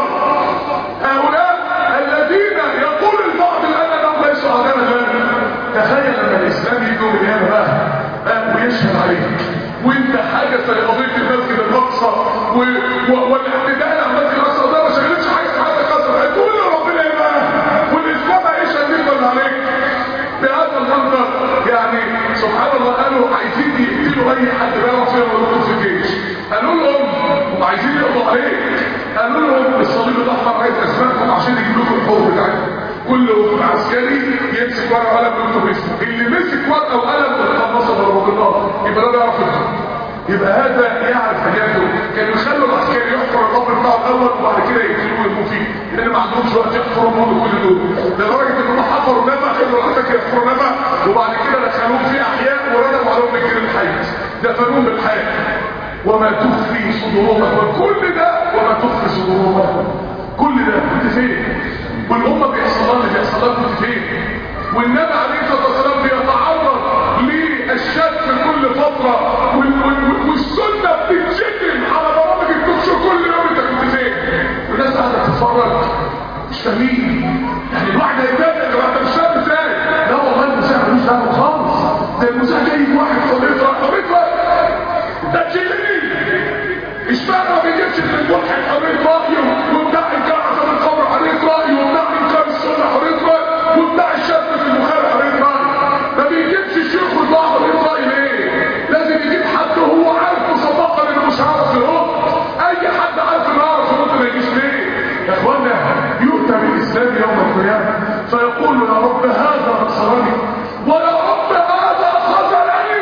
هؤلاء الذين يقول البعض الان انهم ليسوا اعداء ذلك تخيل لما الاسلام يجي من هنا بقى بقى ويشهد عليك وانت حاجه زي قضيه المسجد الاقصى و... و... والاعتداء على المسجد الاقصى ده ما شغلتش حاجه في حياتك اصلا هتقول لربنا ايه بقى والاسلام هيشهد ليك ولا عليك بهذا المنظر يعني سبحان الله قالوا عايزين يقتلوا اي حد بيعرف يعمل في الجيش قالوا لهم هم عايزين يقضوا عليك قالوا لهم الصليب الاحمر عايز اسمائكم عشان يجيب لكم الحقوق بتاعتكم كل عسكري يمسك ورقه وقلم ويكتب اسمه اللي مسك ورقه وقلم يتقمصه ضربه بالنار يبقى ده بيعرف يكتب يبقى هذا يعرف حاجاته كانوا يخلوا العسكري يحفر القبر بتاعه الاول وبعد كده يقتلوه ويرموه فيه لان ما عندهمش وقت يحفروا موت كل دول لدرجه ان هم حفروا نفق خلوا العساكر يحفروا نفق وبعد كده دخلوهم في احياء وردموا عليهم بالجيل الحي دفنوهم بالحي وما تخفي صدورهم وكل ده وما تخفي صدورهم كل ده كنت فين والامه بيحصل لها اللي بيحصل لها كنت فين والنبي عليه الصلاه والسلام بيتعرض للشك كل فتره وال- وال- والسنه بتتشتم على برامج التوك كل يوم انت كنت فين والناس قاعده تتفرج مش فاهمين يعني الواحد هيتابع يا جماعه انت مش فاهم ازاي لا والله المذيع ملوش دعوه خالص ده المذيع جايب واحد طريقه طريقه ده جيلي اشمعنى ما بيجيبش من الملحد حريه رايه وبتاع انكار عدم القبر حريه رايه وبتاع انكار السنه حريه رايه وبتاع الشاب في البخاري حريه رايه ما بيجيبش الشيخ والله حريه رايه ليه؟ لازم يجيب حد هو عارف مسبقا انه مش عارف يرد اي حد عارف انه عارف يرد ما يجيش ليه؟ يا اخوانا يؤتى بالاسلام يوم القيامه فيقول يا رب هذا نصرني ويا رب هذا خذلني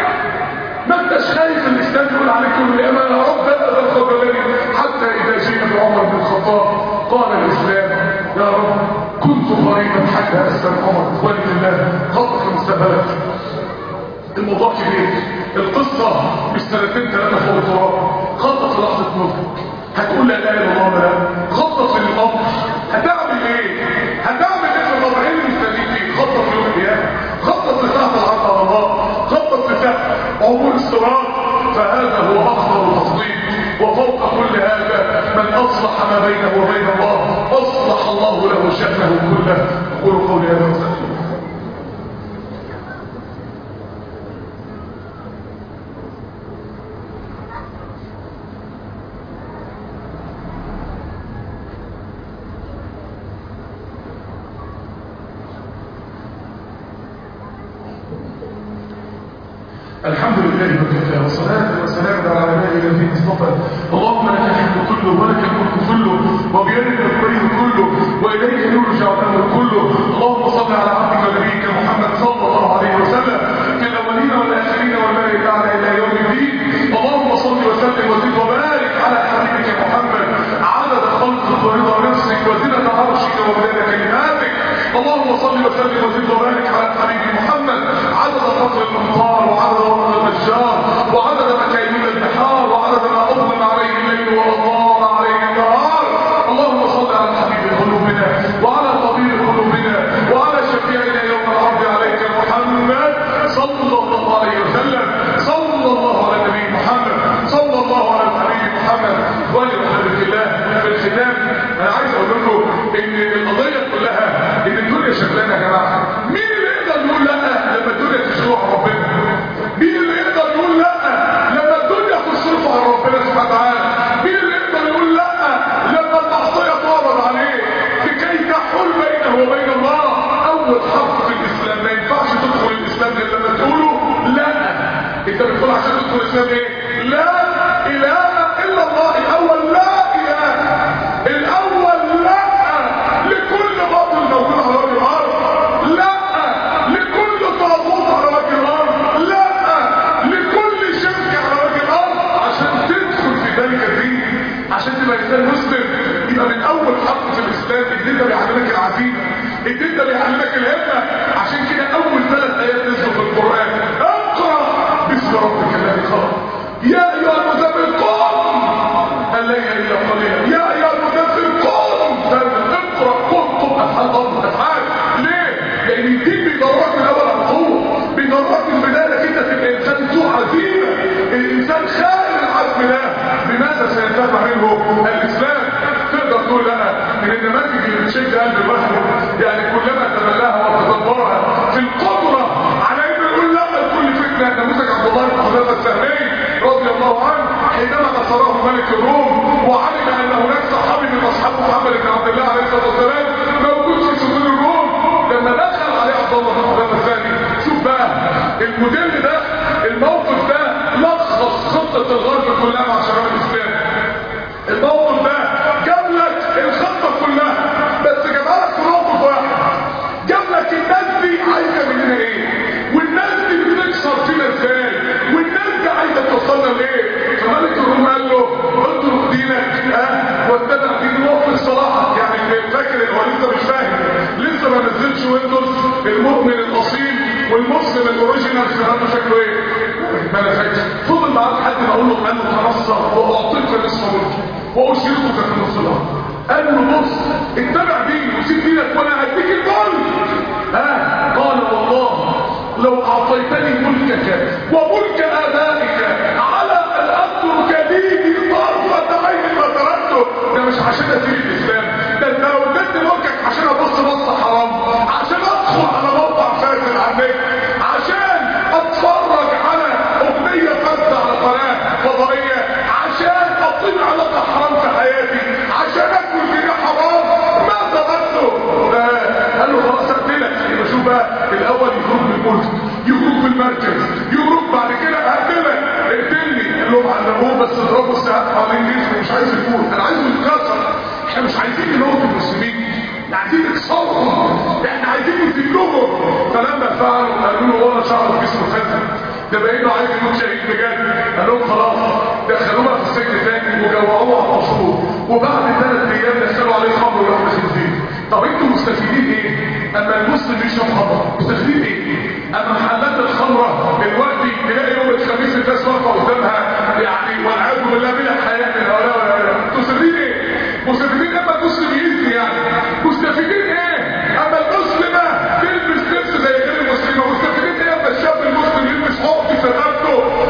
ما انتش خايف الاسلام يقول عليك يوم القيامه يا رب هذا خذلني حتى اذا جيء بعمر بن الخطاب قال الاسلام يا رب كنت قريبا حتى اسلم عمر اخواني بالله خطك المستقبلات الموضوع كبير القصة مش سنتين ثلاثة فوق التراب خطة في لحظة موتك هتقول لا اله الا الله ولا لا خطة في عبور الصراط فهذا هو أخطر تفضيل وفوق كل هذا من أصلح ما بينه وبين الله أصلح الله له شأنه كله قولوا قولي هذا وسلم الحمد لله وكفى والصلاة والسلام على عباده الذين اصطفى اللهم لك الحمد كله ولك الملك كله وبيدك الخير كله واليك يرجع الامر كله اللهم صل على عبدك ونبيك محمد صلى الله عليه وسلم في الاولين والاخرين والمال الاعلى الى يوم الدين اللهم صل وسلم وزد وبارك على حبيبك محمد عدد خلقك ورضا نفسك وزنة عرشك ومداد كلماتك اللهم صل وسلم وزد وبارك على حبيبي محمد عدد قطر الامطار وعدد ورق الاشجار وعدد مكاييل البحار وعدد ما اظلم عليه الليل واضاء عليه النهار اللهم صل على حبيب قلوبنا وعلى طبيب قلوبنا وعلى شفيعنا يوم العرض عليك محمد صلى الله عليه وسلم صلى الله على النبي محمد صلى الله على الحبيب محمد ولي محمد الله في الختام انا عايز اقول لكم ان القضيه كلها ان الدنيا شغلانه يا جماعه مين اللي يقدر يقول لا لما الدنيا تشغل ربنا مين اللي يقدر يقول لا لما الدنيا تصرف على ربنا سبحانه وتعالى مين اللي يقدر يقول لا لما المعصيه تعرض عليه لكي تحول بينه وبين الله اول حرف في الاسلام ما ينفعش تدخل الاسلام الا لما تقوله لا انت بتقول عشان تدخل الاسلام ايه لا اله الا الله الاول لا اله الاول لا لكل باطل موجود على وجه الارض لا لكل طاغوت على وجه الارض لا لكل شرك على وجه الارض عشان تدخل في ذلك الدين عشان تبقى انسان مسلم يبقى من اول حق في الاسلام الدين ده بيعلمك العزيمه الدين ده بيعلمك الهمه عشان كده اول ثلاث ايات نزلوا في القران اقرا باسم ربك الذي خلق يا ايها المزمل قم الليل الا قليلا يا ايها المدثر قم اقرا قم قم افعال امر افعال ليه؟ لان الدين بيدرك من اول على القوه بيدرك من بدايه انك انت تبقى انسان ذو عزيمه الانسان خائن العزم ده بماذا سينتفع منه الاسلام تقدر تقول لا من النماذج اللي بتشد قلب الواحد يعني كلما تبلاها وتدبرها في القدره على انه يقول لا لكل فتنه نموذج عبد الله بن حذيفه السهمي رضي الله عنه حينما نصره ملك الروم وعلم ان هناك صحابي من اصحاب محمد بن عبد الله عليه الصلاه والسلام موجود في صدور الروم لما دخل عليه عبد الله بن حذيفه الثاني شوف بقى الموديل ده الموقف ده لخص خطه الغرب كلها مع شباب الاسلام الموقف ده جاب لك الخطه كلها بس جابها لك في موقف واحد جاب لك الناس دي عايزه مننا ايه والناس دي بتكسر فينا ازاي والناس دي عايزه توصلنا لايه فملك الروم قال له اترك دينك ها واتبع دين وفق صلاحك يعني فاكر هو لسه مش فاهم لسه ما نزلش ويندوز المؤمن الاصيل والمسلم الاوريجينال سيرانو شكله ايه ما انا فاكر فضل معاه لحد ما اقول له قال له تنصر واعطيك نصف ملكي واشركك في نصف الارض قال له بص اتبع ديني وسيب دينك وانا هديك الملك ها قال والله لو اعطيتني ملكك وملك ابائك على ان اترك ديني طرفه عين ما تركته ده مش عشان اسيب الاسلام ده انت لو اديتني ملكك عشان ابص بصه حرام عشان ادخل على موقع فاسد على النت عشان اتفرج على اغنيه فاسده على قناه فضائيه عشان اطيب علاقه حرام في حياتي عشان اكل جنيه حرام ما تبته قال له خلاص اقتلك يبقى شوف بقى الاول يخرج بالملك يخرج بالمركز يخرج بعد كده هقتلك اقتلني قال لهم علموه بس اضربوا الساعات حوالين جسمه مش عايز يفوت انا عايزه يتكسر احنا مش عايزين نموت المسلمين احنا عايزين نكسرهم احنا عايزين نذلهم فلما فعلوا قالوا له والله شعره جسمه خزن ده بقينا عايز يموت شهيد بجد قال لهم خلاص دخلوها في السجن تاني وجوعوه على العصفور وبعد ثلاث ايام دخلوا عليه خمر ولحم خنزير طب انتوا مستفيدين ايه اما المسلم يشرب خمر مستفيدين ايه اما محلات الخمره دلوقتي تلاقي يوم الخميس الناس واقفه قدامها يعني والعياذ بالله بلا حياه من هؤلاء ولا انتوا مستفيدين ايه مستفيدين اما المسلم يزني يعني مستفيدين ايه اما المسلمه تلبس لبس زي غير المسلمه مستفيدين ايه اما الشاب المسلم يلبس حق في رقبته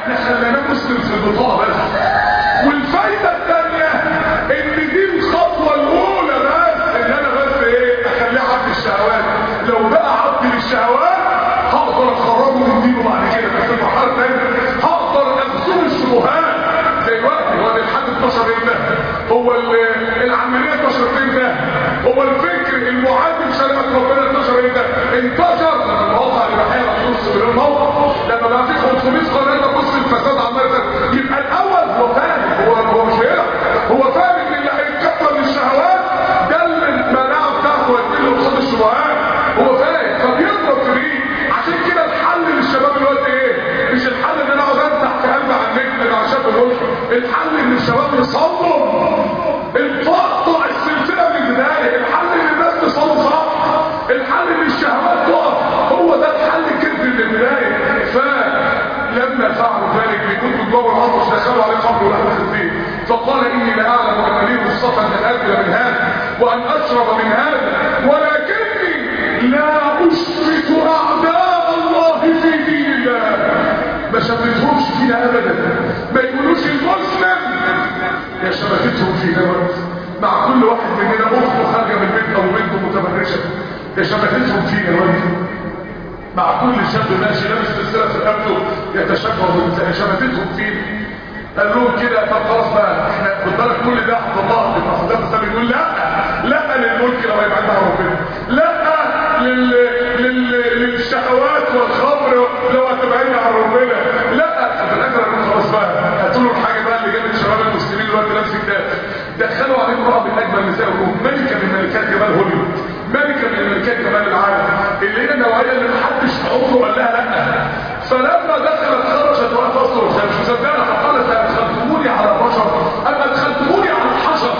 احنا خليناه مسلم في البطاقه بس والفايده الثانيه ان دي الخطوه الاولى بس ان انا بس ايه اخليه عبد الشهوات لو بقى عبد للشهوات هقدر اخرجه من دينه بعد كده بس المرحله الثانيه هقدر اخزن الشبهات زي وقت هو الحد 12 امتى هو ال- العمليه 12 امتى هو الفكر المعادل شريعه ربنا 12 امتى انتشر لما المواقع الاباحيه بتبص بالموقع لما بقى في 500 قناه تبص الفساد عمال يبقى الاول هو فاهم هو هو مش هيلعب هو فاهم ان اللي هيتكبر للشهوات ده اللي المناعه بتاعته هتقل قصاد الشبهات هو فاهم فبيضرب في دي عشان كده الحل للشباب دلوقتي ايه مش الحل ان انا اقعد امسح في قلبي على النت مع شاب ملحد الحل ان الشباب يصلوا الفقطع السلسله من البدايه الحل ان الناس تصلي صح الحل ان الشهوات تقف هو ده الحل كده من البدايه فلما فعلوا ذلك بيكون جوه العرش دخلوا عليه قبر ولحم خنزير فقال اني لاعلم ان لي رخصه ان اكل من هذا وان اشرب من هذا ولكني لا اشرك اعداء الله في دين الله ما شبتهمش فينا ابدا ما يقولوش المسلم يا شبكتهم في دوت مع كل واحد مننا اخته خارجه من البيت او بنته متبرجه يا شبكتهم فينا وانت مع كل شاب ماشي لابس سلسله في رقبته يتشبه بالنساء شبكتهم فينا قال لهم كده طب خلاص بقى احنا خد بالك كل ده عبد الله بن حذافه السامي يقول لا لا للملك لما يبعد عن ربنا لا لل... لل... للشهوات والخمر لو هتبعدنا عن ربنا لا في الاخر قالوا خلاص بقى هاتوا له الحاجه بقى اللي جابت شباب المسلمين دلوقتي نفس كتاب دخلوا عليه امراه من اجمل نساء الروم ملكه من ملكات جمال هوليوود ملكه من ملكات جمال العالم اللي هي النوعيه اللي محدش في عمره قال لها لا فلما دخلت خرجت وانا فصل مش مصدقه فقالت ادخلتموني على البشر اما ادخلتموني على الحشر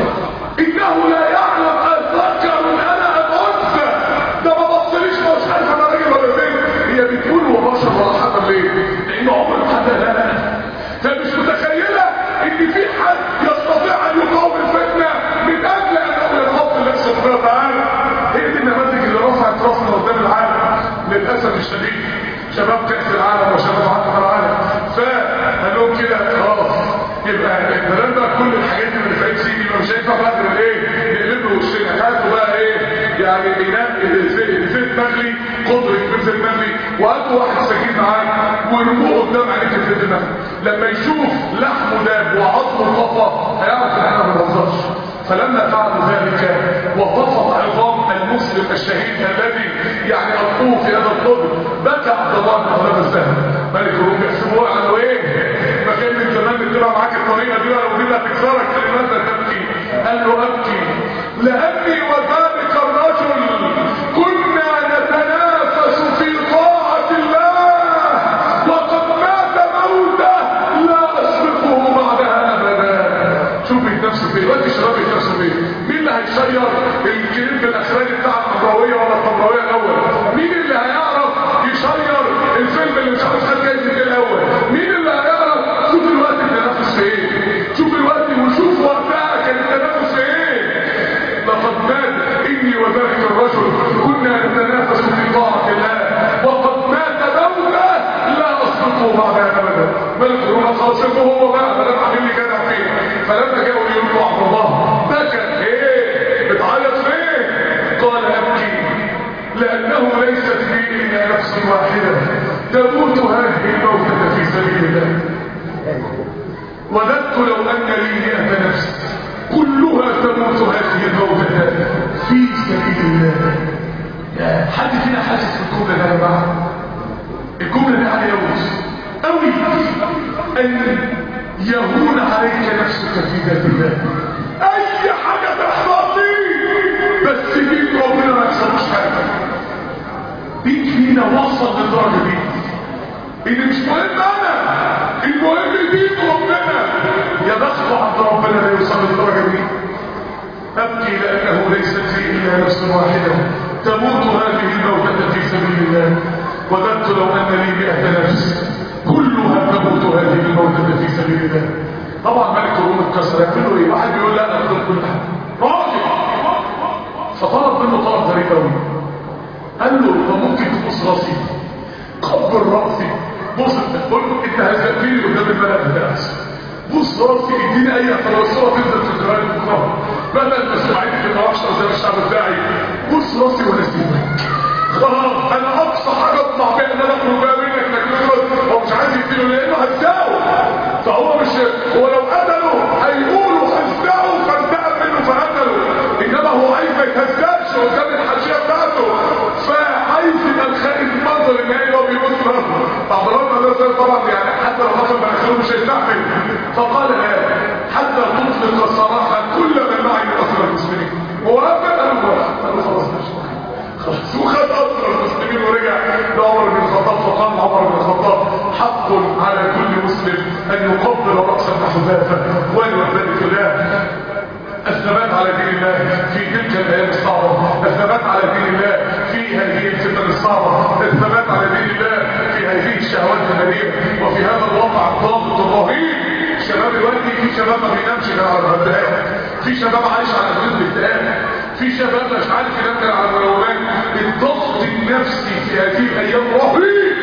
انه لا يعلم اذكر ان انا ام انثى ده ما بصليش مش عارف انا راجل ولا بنت هي بتقول هو بشر ولا حمل ليه لانه عمره حد لا لا فمش متخيله ان في حد يستطيع ان يقاوم الفتنه من اجل انه يخاف الله سبحانه وتعالى هي دي النماذج اللي رفعت راسنا قدام العالم للاسف الشديد شباب كاس العالم وشباب عالم العالم فقال لهم كده خلاص يبقى الكلام بقى كل الحاجات دي اللي فاتت دي مش هينفع بقى غير ايه نقلب له وشنا هاتوا بقى ايه يعني اناء زيت مغلي قدر زيت مغلي وهاتوا واحد سكين معاه وارموه قدام عينيك الزيت المغلي لما يشوف لحمه داب وعظمه طفى هيعرف ان احنا ما بنهزرش فلما فعلوا ذلك وطفت عظام المسلم الشهيد الذي يعني القوه في هذا القدر بكى عبد الله بن عبد السهل ملك الروم يحسبوه عنه ايه ما كان من زمان بتبقى معاك الطريقه دي لو دي هتكسرك لماذا تبكي قال له ابكي لاني وذلك الرجل كنا نتنافس في طاعه الله وقد مات موته لا اسبقه بعدها ابدا شوف بيتنافسوا فيه دلوقتي الشباب بيتنافسوا فيه مين اللي هيشير الكليب الاخراني بتاع الحمراويه ولا الحمراويه الاول مين اللي هيعرف يشير الفيلم اللي مش عارف خد جايزه ايه الاول مين اللي هيعرف شوف الوقت التنافس في ايه شوف الوقت وشوف وقتها كان التنافس في ايه لقد مات اني وذلك الرجل كنا نتنافس في طاعه الله وقد مات موته لا اسبقه بعدها ابدا ملك الروم خلاص هو بقى ما دام عامل لي جدع فيه فلما جاءوا يقولوا عبد الله بكى ايه بتعيط ليه قال ابكي لانه ليست لي الا نفس واحده تموت هذه الموتة في سبيل الله وددت لو ان لي مئة نفس كلها تموت هذه الموتة في سبيل الله يا حد فينا حاسس بالجملة ده يا جماعة الجملة دي عليها وجه قوي ان يهون عليك نفسك في ذات الله اي حاجة تحصل لي بس دين ربنا ما يحصلوش حاجة دين فينا وصل للدرجة دي ان مش مهم انا المهم دين ربنا يا بخت عبد ربنا لا يوصل للدرجة دي ابكي لانه ليست لي الا نفس واحدة تموت هذه الموتة في سبيل الله وددت لو ان لي مئة نفس كلها تموت هذه الموتة في سبيل الله طبعا ملك الروم اتكسر يعملوا ايه واحد بيقول لا انا كل حاجه راجل فطلب منه طلب غريب قوي قال له طب ممكن تبص راسي قبل راسي بص قول انت هزقتني قدام البلد ده بص راسي اديني اي اثر الصوره تنزل في القراءه بكره بدل ما سمعتني في العشره زي الشعب بتاعي بص راسي وانا سيبك خلاص انا اقصى حاجه اطلع بيها ان انا اخرج بيها منك لكن هو مش عايز يقتله لانه هزقه فهو مش هو لو قتله هيقولوا هزقه فانتقم منه فقتله انما هو عايز ما يتهزقش قدام الحاشيه بتاعته فعايز يبقى الخارج المنظر النهائي هو بيبص راسه فعضلات ده طبعا يعني حتى لو حصل مناخيره مش هيستحمل فقال لا حتى تطلق الصراحه كل من معي من اسرى المسلمين هو قال له خلاص خلاص وخد أسر المسلمين ورجع لعمر بن الخطاب فقال عمر بن الخطاب حق على كل مسلم أن يقبل رأس ابن حذافة ولوحدة الله الثبات على دين الله في تلك الايام الصعبه الثبات على دين الله في هذه الفتن الصعبه الثبات على دين الله في هذه الشهوات النبيه وفي هذا الواقع الضابط الرهيب شباب دلوقتي في شباب ما بينامش غير على الغداء في شباب عايش على حدود الاكتئاب في شباب مش عارف ينام على المنومات الضغط النفسي في هذه الايام رهيب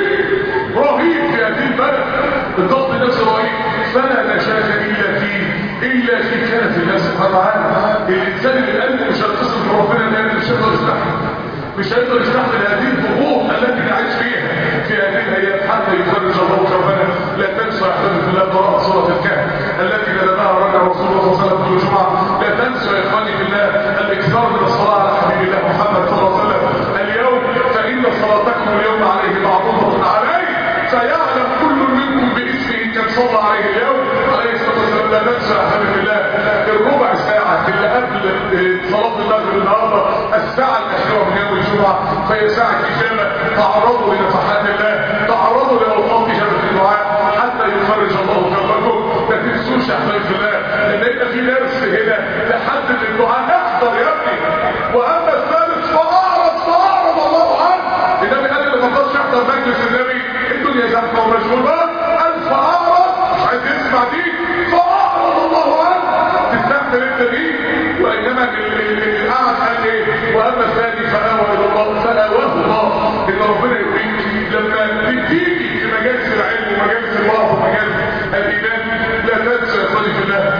رهيب في هذه البلد الضغط النفسي رهيب فلا نشاة الا فيه الا في كنف الله سبحانه وتعالى الانسان اللي قلبه مش هيتصل بربنا لان مش هيقدر يستحمل مش هيقدر يستحمل هذه الضغوط التي نعيش فيها في هذه الايام حتى يفرج الله كربنا لا تنسوا يا احبابي في الله قراءه سوره الكهف التي ندبها رجع رسول الله صلى الله عليه وسلم كل جمعه لا تنسوا يا اخواني في الله الاكثار من الصلاه على حبيب الله محمد صلى الله عليه وسلم اليوم فان صلاتكم اليوم عليه معروضه عليه فيعلم كل منكم باسمه كم صلى عليه اليوم عليه الصلاه والسلام لا ننسى يا حبيب الله الربع ساعه اللي قبل صلاه المغرب النهارده الساعه الاخيره من يوم الجمعه فهي ساعه اجابه تعرضوا لنفحات الله تعرضوا لاوقات اجابه الدعاء حتى يفرج الله كربكم ما تنسوش يا حبايب الله ان يبقى في درس هنا لحد الدعاء احضر يا ابني واما الثالث فاعرض فاعرض الله عنه النبي قال اللي ما قدرش يحضر مجلس النبي الدنيا زحمه ومشغول بقى قال فاعرض مش عايز يسمع دي فاعرض الله عنه تستحمل انت دي وانما اللي قاعد قال ايه واما الثاني فاوى الى الله فاواه الله ان ربنا يريك لما بتيجي في مجالس العلم ومجالس الوعظ ومجالس الايمان لا تنسى يا اخواني في الله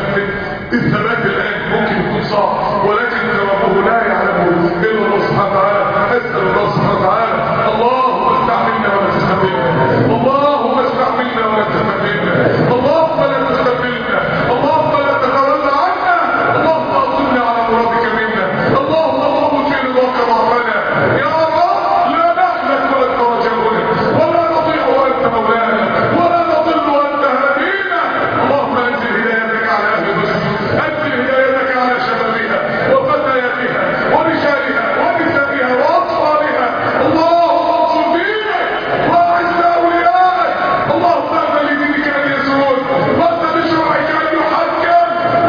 الثبات الان ممكن يكون صعب ولكن ثوابه لا يعلمه الا الله سبحانه وتعالى اسال الله سبحانه وتعالى اللهم استعملنا ولا تستعملنا اللهم استعملنا ولا تستعملنا اللهم لا تستعملنا اللهم لا تتولى عنا اللهم اصلنا على مرادك منا اللهم اللهم في رضاك ضعفنا يا رب لا نهلك ولا ترجعنا ولا نضيع وانت مولانا ولا نضل وانت هدينا اللهم انزل هدايتك على اهل مصر انزل هدايتك على شبابها وفتياتها ورجالها ونسائها واطفالها اللهم انصر دينك واعز اوليائك اللهم اذن لدينك ان يزول واذن لشرعك ان يحكم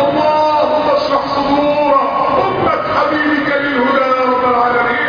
اللهم اشرح صدور امه حبيبك للهدى يا رب العالمين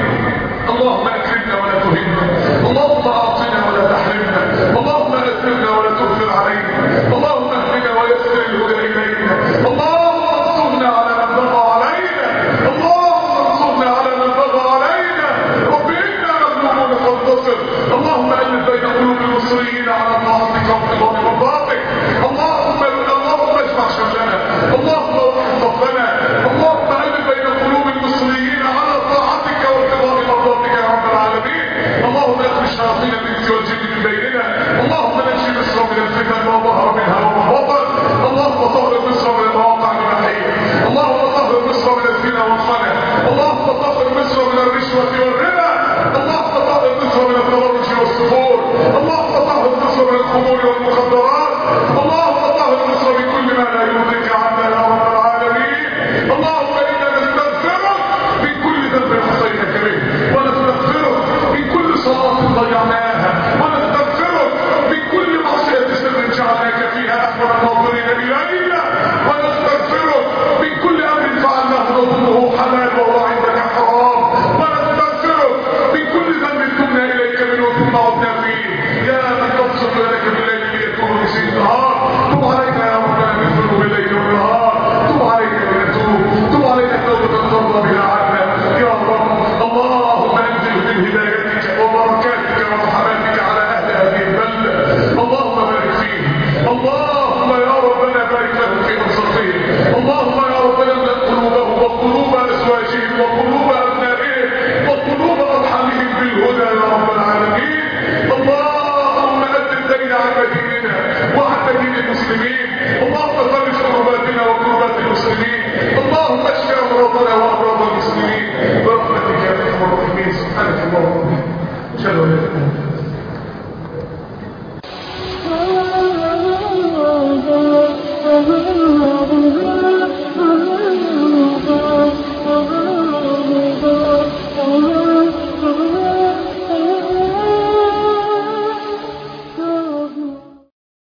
اللهم اكرمنا ولا تهنا اللهم اعطنا ولا تحرمنا اللهم اثرنا ولا تؤثر علينا اللهم اهدنا ويسر الهدى الينا اللهم انصرنا على من بغى علينا اللهم انصرنا على من بغى علينا رب انا مظلومون فانتصر اللهم الف بين قلوب المصريين على طاعتك وانتظام مرضاتك اللهم اللهم اجمع شملنا اللهم وحد صفنا اللهم الف بين قلوب المصريين على طاعتك وانتظام مرضاتك يا رب العالمين اللهم اخرج شياطين الانس والجن من بيننا اللهم نجي مصر من الفتن ما ظهر منها وما بطن اللهم طهر مصر من المواقع المباحيه اللهم طهر مصر من الزنا والخنا اللهم طهر مصر من الرشوه والربا اللهم طهر مصر من التبرج والسفور اللهم طهر مصر من الخمور والمخدرات اللهم طهر مصر من كل ما لا يرضيك عنا يا رب العالمين اللهم انا نستغفرك من كل ذنب حصيناك به ونستغفرك من كل صلاه ضيعناها ونستغفرك من كل معصيه سر جعلناك فيها احمد الناظرين الينا ونستغفرك من كل امر فعلناه نظنه حلال وهو عندك حرام ونستغفرك من كل ذنب تبنا اليك منه ثم عدنا فيه يا من تبسط لك بالليل ليكون بشيء النهار تب علينا يا ربنا من ذنوب الليل والنهار تب علينا لنتوب تب علينا توبه ترضى بها عنا يا رب اللهم انزل من هدايتك وبركاتك ورحماتك على اهل هذه البلده المسلمين اللهم فرج كرباتنا وكربات المسلمين اللهم اشف امراضنا وامراض المسلمين برحمتك يا ارحم الراحمين سبحانك اللهم وبحمدك اشهد ان لا اله الا انت Oh,